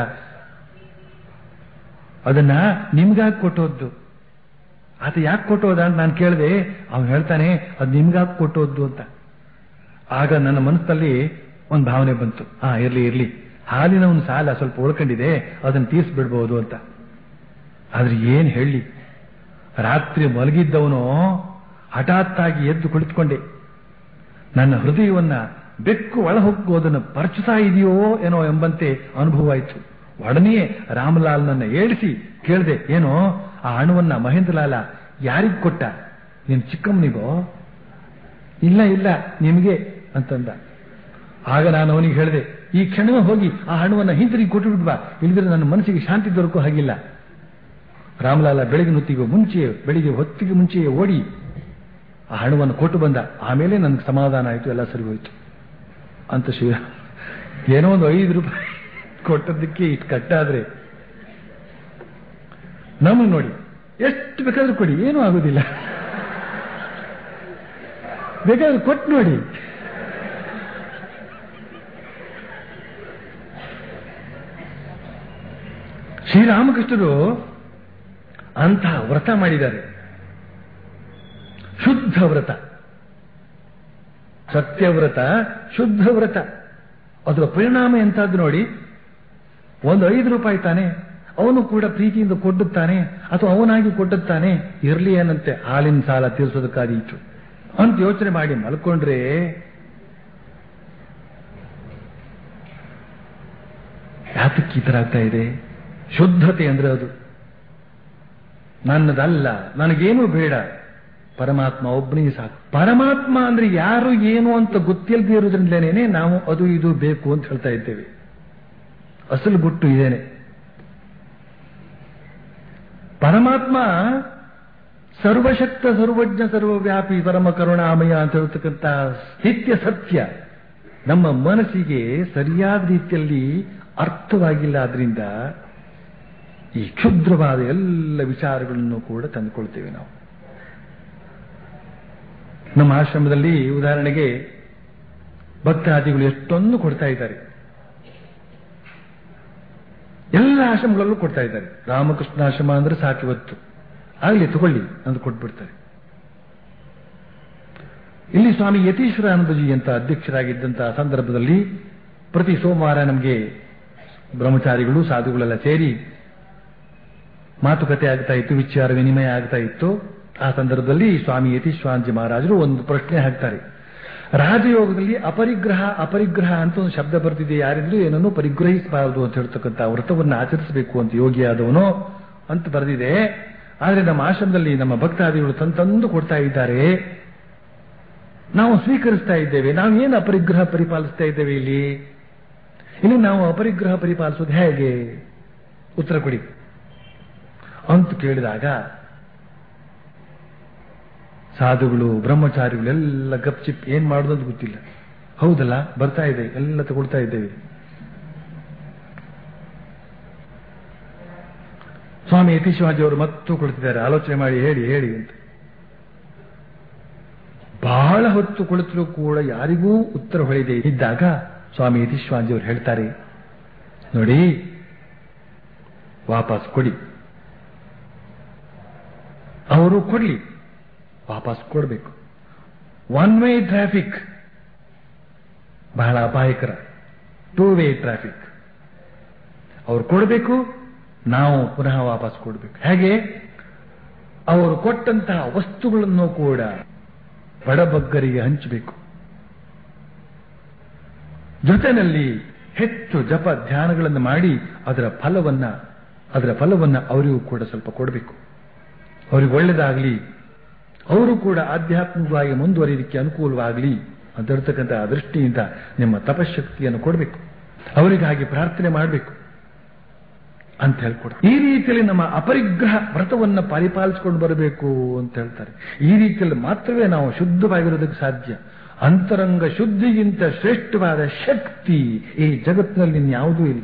S1: ಅದನ್ನ ನಿಮ್ಗಾಗಿ ಕೊಟ್ಟೋದ್ದು ಆತ ಯಾಕೆ ಕೊಟ್ಟೋದ ಅಂತ ನಾನು ಕೇಳಿದೆ ಅವನು ಹೇಳ್ತಾನೆ ಅದು ನಿಮ್ಗಾಗಿ ಕೊಟ್ಟೋದ್ದು ಅಂತ ಆಗ ನನ್ನ ಮನಸ್ಸಲ್ಲಿ ಒಂದು ಭಾವನೆ ಬಂತು ಹಾ ಇರ್ಲಿ ಇರ್ಲಿ ಹಾಲಿನ ಒಂದು ಸಾಲ ಸ್ವಲ್ಪ ಉಳ್ಕೊಂಡಿದೆ ಅದನ್ನು ತೀರ್ಸ್ಬಿಡ್ಬೋದು ಅಂತ ಆದ್ರೆ ಏನ್ ಹೇಳಿ ರಾತ್ರಿ ಮಲಗಿದ್ದವನು ಹಠಾತ್ತಾಗಿ ಎದ್ದು ಕುಳಿತುಕೊಂಡೆ ನನ್ನ ಹೃದಯವನ್ನ ಬೆಕ್ಕು ಒಳಹೊಗ್ಗೋದನ್ನು ಪರಚುತ್ತಾ ಇದೆಯೋ ಏನೋ ಎಂಬಂತೆ ಅನುಭವ ಆಯಿತು ಒಡನೆಯೇ ರಾಮಲಾಲ್ನನ್ನ ಏಳಿಸಿ ಕೇಳಿದೆ ಏನೋ ಆ ಹಣವನ್ನ ಮಹೇಂದ್ರಲಾಲ ಯಾರಿಗ್ ಕೊಟ್ಟ ನೀನ್ ಚಿಕ್ಕಮ್ಮನಿಗೋ ಇಲ್ಲ ಇಲ್ಲ ನಿಮಗೆ ಅಂತಂದ ಆಗ ನಾನು ಅವನಿಗೆ ಹೇಳಿದೆ ಈ ಕ್ಷಣವೇ ಹೋಗಿ ಆ ಹಣವನ್ನ ಹಿಂತಿರುಗಿ ಕೊಟ್ಟು ಬಿಡ್ಬಾ ಇಲ್ಲದ್ರೆ ನನ್ನ ಮನಸ್ಸಿಗೆ ಶಾಂತಿ ದೊರಕೋ ಹಾಗಿಲ್ಲ ರಾಮಲಾಲ ಬೆಳಗಿನ ಹೊತ್ತಿಗೆ ಮುಂಚೆ ಬೆಳಿಗ್ಗೆ ಹೊತ್ತಿಗೆ ಮುಂಚೆಯೇ ಓಡಿ ಆ ಹಣವನ್ನು ಕೊಟ್ಟು ಬಂದ ಆಮೇಲೆ ನನಗೆ ಸಮಾಧಾನ ಆಯಿತು ಎಲ್ಲ ಸರಿ ಹೋಯ್ತು ಅಂತ ಶಿವ ಏನೋ ಒಂದು ಐದು ರೂಪಾಯಿ ಕೊಟ್ಟದ್ದಕ್ಕೆ ಇಷ್ಟು ಕಟ್ಟಾದ್ರೆ ನಮಗೆ ನೋಡಿ ಎಷ್ಟು ಬೇಕಾದ್ರೂ ಕೊಡಿ ಏನೂ ಆಗುದಿಲ್ಲ ಬೇಕಾದ್ರೆ ಕೊಟ್ಟು ನೋಡಿ ಶ್ರೀರಾಮಕೃಷ್ಣರು ಅಂತಹ ವ್ರತ ಮಾಡಿದ್ದಾರೆ ಶುದ್ಧ ವ್ರತ ಸತ್ಯವ್ರತ ಶುದ್ಧ ವ್ರತ ಅದರ ಪರಿಣಾಮ ಎಂತಾದ್ದು ನೋಡಿ ಒಂದು ಐದು ರೂಪಾಯಿ ತಾನೆ ಅವನು ಕೂಡ ಪ್ರೀತಿಯಿಂದ ಕೊಡುತ್ತಾನೆ ಅಥವಾ ಅವನಾಗಿ ಕೊಡುತ್ತಾನೆ ಇರಲಿ ಏನಂತೆ ಹಾಲಿನ ಸಾಲ ತೀರಿಸೋದಕ್ಕಾದೀತು ಅಂತ ಯೋಚನೆ ಮಾಡಿ ಮಲ್ಕೊಂಡ್ರೆ ಯಾತಕ್ಕೆ ಈ ತರ ಆಗ್ತಾ ಇದೆ ಶುದ್ಧತೆ ಅಂದ್ರೆ ಅದು ನನ್ನದಲ್ಲ ನನಗೇನು ಬೇಡ ಪರಮಾತ್ಮ ಒಬ್ಬನಿಗೆ ಸಾಕು ಪರಮಾತ್ಮ ಅಂದ್ರೆ ಯಾರು ಏನು ಅಂತ ಗೊತ್ತಿಲ್ಲದೆ ಇರೋದ್ರಿಂದಲೇನೆ ನಾವು ಅದು ಇದು ಬೇಕು ಅಂತ ಹೇಳ್ತಾ ಇದ್ದೇವೆ ಅಸಲು ಗುಟ್ಟು ಇದೇನೆ ಪರಮಾತ್ಮ ಸರ್ವಶಕ್ತ ಸರ್ವಜ್ಞ ಸರ್ವವ್ಯಾಪಿ ಪರಮ ಕರುಣಾಮಯ ಅಂತ ಹೇಳ್ತಕ್ಕಂಥ ನಿತ್ಯ ಸತ್ಯ ನಮ್ಮ ಮನಸ್ಸಿಗೆ ಸರಿಯಾದ ರೀತಿಯಲ್ಲಿ ಅರ್ಥವಾಗಿಲ್ಲ ಆದ್ರಿಂದ ಈ ಕ್ಷುದ್ರವಾದ ಎಲ್ಲ ವಿಚಾರಗಳನ್ನು ಕೂಡ ತಂದುಕೊಳ್ತೇವೆ ನಾವು ನಮ್ಮ ಆಶ್ರಮದಲ್ಲಿ ಉದಾಹರಣೆಗೆ ಭಕ್ತಾದಿಗಳು ಎಷ್ಟೊಂದು ಕೊಡ್ತಾ ಇದ್ದಾರೆ ಎಲ್ಲ ಆಶ್ರಮಗಳಲ್ಲೂ ಕೊಡ್ತಾ ಇದ್ದಾರೆ ರಾಮಕೃಷ್ಣ ಆಶ್ರಮ ಅಂದ್ರೆ ಸಾಕಿವತ್ತು ಆಗಲಿ ತಗೊಳ್ಳಿ ಅಂತ ಕೊಟ್ಬಿಡ್ತಾರೆ ಇಲ್ಲಿ ಸ್ವಾಮಿ ಯತೀಶ್ವರಾನಂದಜಿ ಅಂತ ಅಧ್ಯಕ್ಷರಾಗಿದ್ದಂತಹ ಸಂದರ್ಭದಲ್ಲಿ ಪ್ರತಿ ಸೋಮವಾರ ನಮಗೆ ಬ್ರಹ್ಮಚಾರಿಗಳು ಸಾಧುಗಳೆಲ್ಲ ಸೇರಿ ಮಾತುಕತೆ ಆಗ್ತಾ ಇತ್ತು ವಿಚಾರ ವಿನಿಮಯ ಆಗ್ತಾ ಇತ್ತು ಆ ಸಂದರ್ಭದಲ್ಲಿ ಸ್ವಾಮಿ ಯತೀಶ್ವರಾನಂದಜಿ ಮಹಾರಾಜರು ಒಂದು ಪ್ರಶ್ನೆ ಹಾಕ್ತಾರೆ ರಾಜಯೋಗದಲ್ಲಿ ಅಪರಿಗ್ರಹ ಅಪರಿಗ್ರಹ ಅಂತ ಒಂದು ಶಬ್ದ ಬರ್ತಿದೆ ಯಾರಿದ್ರು ಏನನ್ನು ಪರಿಗ್ರಹಿಸಬಾರದು ಅಂತ ಹೇಳ್ತಕ್ಕಂಥ ವ್ರತವನ್ನು ಆಚರಿಸಬೇಕು ಅಂತ ಯೋಗಿಯಾದವನು ಅಂತ ಬರೆದಿದೆ ಆದರೆ ನಮ್ಮ ಆಶ್ರಮದಲ್ಲಿ ನಮ್ಮ ಭಕ್ತಾದಿಗಳು ತಂತಂದು ಕೊಡ್ತಾ ಇದ್ದಾರೆ ನಾವು ಸ್ವೀಕರಿಸ್ತಾ ಇದ್ದೇವೆ ನಾವು ಏನು ಅಪರಿಗ್ರಹ ಪರಿಪಾಲಿಸ್ತಾ ಇದ್ದೇವೆ ಇಲ್ಲಿ ಇಲ್ಲಿ ನಾವು ಅಪರಿಗ್ರಹ ಪರಿಪಾಲಿಸೋದು ಹೇಗೆ ಉತ್ತರ ಕೊಡಿ ಅಂತ ಕೇಳಿದಾಗ ಸಾಧುಗಳು ಬ್ರಹ್ಮಚಾರಿಗಳು ಎಲ್ಲ ಗಪ್ಚಿಪ್ ಏನ್ ಮಾಡೋದು ಅಂತ ಗೊತ್ತಿಲ್ಲ ಹೌದಲ್ಲ ಬರ್ತಾ ಇದೆ ಎಲ್ಲ ತಗೊಳ್ತಾ ಇದ್ದೇವೆ ಸ್ವಾಮಿ ಯತೀಶ್ವಾಜಿ ಅವರು ಮತ್ತೂ ಕೊಡ್ತಿದ್ದಾರೆ ಆಲೋಚನೆ ಮಾಡಿ ಹೇಳಿ ಹೇಳಿ ಅಂತ ಬಹಳ ಹೊತ್ತು ಕುಳಿತರೂ ಕೂಡ ಯಾರಿಗೂ ಉತ್ತರ ಹೊಳೆದೇ ಇದ್ದಾಗ ಸ್ವಾಮಿ ಯತೀಶ್ವಾಜಿ ಅವರು ಹೇಳ್ತಾರೆ ನೋಡಿ ವಾಪಸ್ ಕೊಡಿ ಅವರು ಕೊಡ್ಲಿ ವಾಪಸ್ ಕೊಡಬೇಕು ಒನ್ ವೇ ಟ್ರಾಫಿಕ್ ಬಹಳ ಅಪಾಯಕರ ಟೂ ವೇ ಟ್ರಾಫಿಕ್ ಅವ್ರು ಕೊಡಬೇಕು ನಾವು ಪುನಃ ವಾಪಸ್ ಕೊಡಬೇಕು ಹೇಗೆ ಅವರು ಕೊಟ್ಟಂತಹ ವಸ್ತುಗಳನ್ನು ಕೂಡ ಬಡಬಗ್ಗರಿಗೆ ಹಂಚಬೇಕು ಜೊತೆಯಲ್ಲಿ ಹೆಚ್ಚು ಜಪ ಧ್ಯಾನಗಳನ್ನು ಮಾಡಿ ಅದರ ಫಲವನ್ನ ಅದರ ಫಲವನ್ನ ಅವರಿಗೂ ಕೂಡ ಸ್ವಲ್ಪ ಕೊಡಬೇಕು ಅವರಿಗೆ ಒಳ್ಳೆಯದಾಗಲಿ ಅವರು ಕೂಡ ಆಧ್ಯಾತ್ಮಿಕವಾಗಿ ಮುಂದುವರಿಯಲಿಕ್ಕೆ ಅನುಕೂಲವಾಗಲಿ ಅಂತಿರ್ತಕ್ಕಂಥ ದೃಷ್ಟಿಯಿಂದ ನಿಮ್ಮ ತಪಶಕ್ತಿಯನ್ನು ಕೊಡಬೇಕು ಅವರಿಗಾಗಿ ಪ್ರಾರ್ಥನೆ ಮಾಡಬೇಕು ಅಂತ ಹೇಳ್ಕೊಡ ಈ ರೀತಿಯಲ್ಲಿ ನಮ್ಮ ಅಪರಿಗ್ರಹ ವ್ರತವನ್ನು ಪರಿಪಾಲಿಸಿಕೊಂಡು ಬರಬೇಕು ಅಂತ ಹೇಳ್ತಾರೆ ಈ ರೀತಿಯಲ್ಲಿ ಮಾತ್ರವೇ ನಾವು ಶುದ್ಧವಾಗಿರೋದಕ್ಕೆ ಸಾಧ್ಯ ಅಂತರಂಗ ಶುದ್ಧಿಗಿಂತ ಶ್ರೇಷ್ಠವಾದ ಶಕ್ತಿ ಈ ಜಗತ್ತಿನಲ್ಲಿ ಇನ್ಯಾವುದೂ ಇಲ್ಲ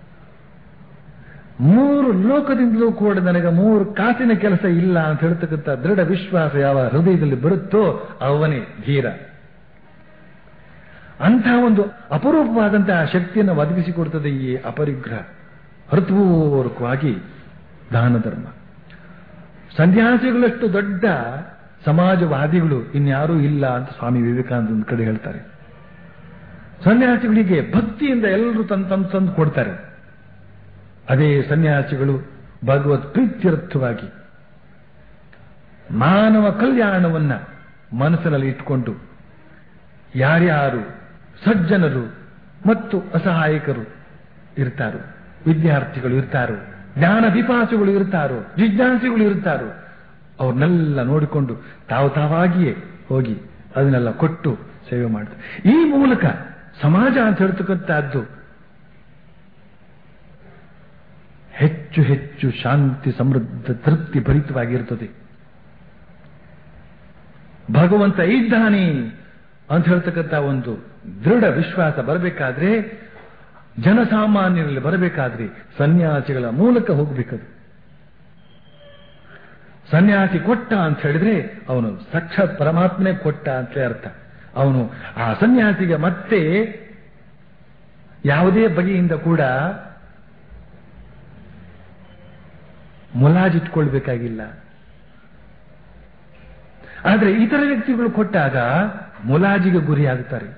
S1: ಮೂರು ಲೋಕದಿಂದಲೂ ಕೂಡ ನನಗೆ ಮೂರು ಕಾಸಿನ ಕೆಲಸ ಇಲ್ಲ ಅಂತ ಹೇಳ್ತಕ್ಕಂಥ ದೃಢ ವಿಶ್ವಾಸ ಯಾವ ಹೃದಯದಲ್ಲಿ ಬರುತ್ತೋ ಅವನೇ ಧೀರ ಅಂತಹ ಒಂದು ಅಪರೂಪವಾದಂತಹ ಶಕ್ತಿಯನ್ನು ಒದಗಿಸಿಕೊಡ್ತದೆ ಈ ಅಪರಿಗ್ರಹ ಹೃತ್ಪೂರ್ವಕವಾಗಿ ದಾನ ಧರ್ಮ ಸನ್ಯಾಸಿಗಳಷ್ಟು ದೊಡ್ಡ ಸಮಾಜವಾದಿಗಳು ಇನ್ಯಾರೂ ಇಲ್ಲ ಅಂತ ಸ್ವಾಮಿ ವಿವೇಕಾನಂದ ಒಂದು ಕಡೆ ಹೇಳ್ತಾರೆ ಸನ್ಯಾಸಿಗಳಿಗೆ ಭಕ್ತಿಯಿಂದ ಎಲ್ಲರೂ ತಂದು ತಂದು ತಂದು ಕೊಡ್ತಾರೆ ಅದೇ ಸನ್ಯಾಸಿಗಳು ಭಗವತ್ ಪ್ರೀತ್ಯರ್ಥವಾಗಿ ಮಾನವ ಕಲ್ಯಾಣವನ್ನ ಮನಸ್ಸಿನಲ್ಲಿ ಇಟ್ಕೊಂಡು ಯಾರ್ಯಾರು ಸಜ್ಜನರು ಮತ್ತು ಅಸಹಾಯಕರು ಇರ್ತಾರೋ ವಿದ್ಯಾರ್ಥಿಗಳು ಇರ್ತಾರೋ ಜ್ಞಾನ ಪಿಪಾಸುಗಳು ಇರ್ತಾರೋ ಜಿಜ್ಞಾಸಿಗಳು ಇರ್ತಾರೋ ಅವ್ರನ್ನೆಲ್ಲ ನೋಡಿಕೊಂಡು ತಾವು ತಾವಾಗಿಯೇ ಹೋಗಿ ಅದನ್ನೆಲ್ಲ ಕೊಟ್ಟು ಸೇವೆ ಮಾಡ್ತಾರೆ ಈ ಮೂಲಕ ಸಮಾಜ ಅಂತ ಹೇಳ್ತಕ್ಕಂಥದ್ದು ಹೆಚ್ಚು ಹೆಚ್ಚು ಶಾಂತಿ ಸಮೃದ್ಧ ತೃಪ್ತಿ ಭರಿತವಾಗಿರುತ್ತದೆ ಭಗವಂತ ಇದ್ದಾನೆ ಅಂತ ಹೇಳ್ತಕ್ಕಂಥ ಒಂದು ದೃಢ ವಿಶ್ವಾಸ ಬರಬೇಕಾದ್ರೆ ಜನಸಾಮಾನ್ಯರಲ್ಲಿ ಬರಬೇಕಾದ್ರೆ ಸನ್ಯಾಸಿಗಳ ಮೂಲಕ ಹೋಗಬೇಕದು ಸನ್ಯಾಸಿ ಕೊಟ್ಟ ಅಂತ ಹೇಳಿದ್ರೆ ಅವನು ಸಾಕ್ಷಾತ್ ಪರಮಾತ್ಮನೇ ಕೊಟ್ಟ ಅಂತಲೇ ಅರ್ಥ ಅವನು ಆ ಸನ್ಯಾಸಿಗೆ ಮತ್ತೆ ಯಾವುದೇ ಬಗೆಯಿಂದ ಕೂಡ ಮುಲಾಜಿಟ್ಕೊಳ್ಬೇಕಾಗಿಲ್ಲ ಆದರೆ ಇತರ ವ್ಯಕ್ತಿಗಳು ಕೊಟ್ಟಾಗ ಮುಲಾಜಿಗೆ ಗುರಿಯಾಗುತ್ತಾರೆ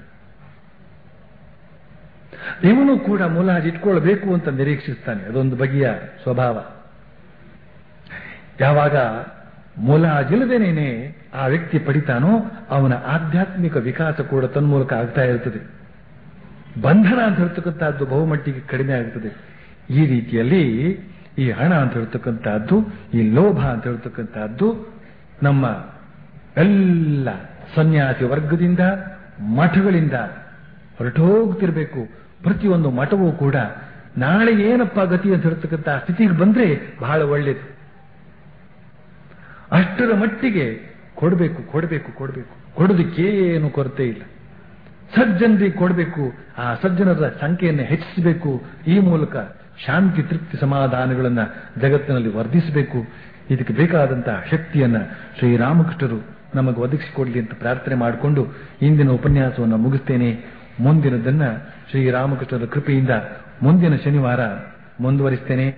S1: ಇವನು ಕೂಡ ಮುಲಾಜ್ ಇಟ್ಕೊಳ್ಬೇಕು ಅಂತ ನಿರೀಕ್ಷಿಸ್ತಾನೆ ಅದೊಂದು ಬಗೆಯ ಸ್ವಭಾವ ಯಾವಾಗ ಮುಲಾಜಿಲ್ಲದೇನೇನೆ ಆ ವ್ಯಕ್ತಿ ಪಡಿತಾನೋ ಅವನ ಆಧ್ಯಾತ್ಮಿಕ ವಿಕಾಸ ಕೂಡ ತನ್ಮೂಲಕ ಆಗ್ತಾ ಇರ್ತದೆ ಬಂಧನ ಅಂತ ಹೇಳ್ತಕ್ಕಂಥದ್ದು ಬಹುಮಟ್ಟಿಗೆ ಕಡಿಮೆ ಆಗ್ತದೆ ಈ ರೀತಿಯಲ್ಲಿ ಈ ಹಣ ಅಂತ ಹೇಳ್ತಕ್ಕಂಥದ್ದು ಈ ಲೋಭ ಅಂತ ಹೇಳ್ತಕ್ಕಂಥದ್ದು ನಮ್ಮ ಎಲ್ಲ ಸನ್ಯಾಸಿ ವರ್ಗದಿಂದ ಮಠಗಳಿಂದ ಹೊರಟೋಗ್ತಿರ್ಬೇಕು ಪ್ರತಿಯೊಂದು ಮಠವೂ ಕೂಡ ನಾಳೆ ಏನಪ್ಪ ಗತಿ ಅಂತ ಹೇಳ್ತಕ್ಕಂಥ ಸ್ಥಿತಿಗೆ ಬಂದ್ರೆ ಬಹಳ ಒಳ್ಳೇದು ಅಷ್ಟರ ಮಟ್ಟಿಗೆ ಕೊಡಬೇಕು ಕೊಡಬೇಕು ಕೊಡಬೇಕು ಕೊಡೋದಕ್ಕೇನು ಕೊರತೆ ಇಲ್ಲ ಸಜ್ಜನರಿಗೆ ಕೊಡಬೇಕು ಆ ಸಜ್ಜನರ ಸಂಖ್ಯೆಯನ್ನು ಹೆಚ್ಚಿಸಬೇಕು ಈ ಮೂಲಕ ಶಾಂತಿ ತೃಪ್ತಿ ಸಮಾಧಾನಗಳನ್ನ ಜಗತ್ತಿನಲ್ಲಿ ವರ್ಧಿಸಬೇಕು ಇದಕ್ಕೆ ಬೇಕಾದಂತಹ ಶಕ್ತಿಯನ್ನ ಶ್ರೀರಾಮಕೃಷ್ಣರು ನಮಗೆ ಒದಗಿಸಿಕೊಡ್ಲಿ ಅಂತ ಪ್ರಾರ್ಥನೆ ಮಾಡಿಕೊಂಡು ಇಂದಿನ ಉಪನ್ಯಾಸವನ್ನು ಮುಗಿಸ್ತೇನೆ ಮುಂದಿನದನ್ನ ಶ್ರೀರಾಮಕೃಷ್ಣರ ಕೃಪೆಯಿಂದ ಮುಂದಿನ ಶನಿವಾರ ಮುಂದುವರಿಸ್ತೇನೆ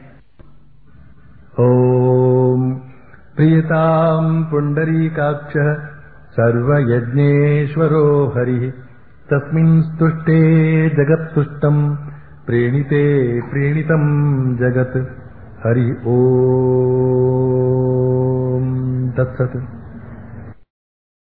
S1: ಓಂ ಪ್ರಿಯತಾಂ ಪುಂಡರೀಕಾಕ್ಷ ಸರ್ವಯಜ್ಞೇಶ್ವರೋ ಹರಿ ತಸ್ಮಿನ್ ಸ್ತುಷ್ಟೇ ಜಗತ್ತುಷ್ಟಂ ಪ್ರೇಣಿತೆ ಪ್ರೇಣಿತಂ ಜಗತ್ ಹರಿ ಓಂ ತತ್ಸತ್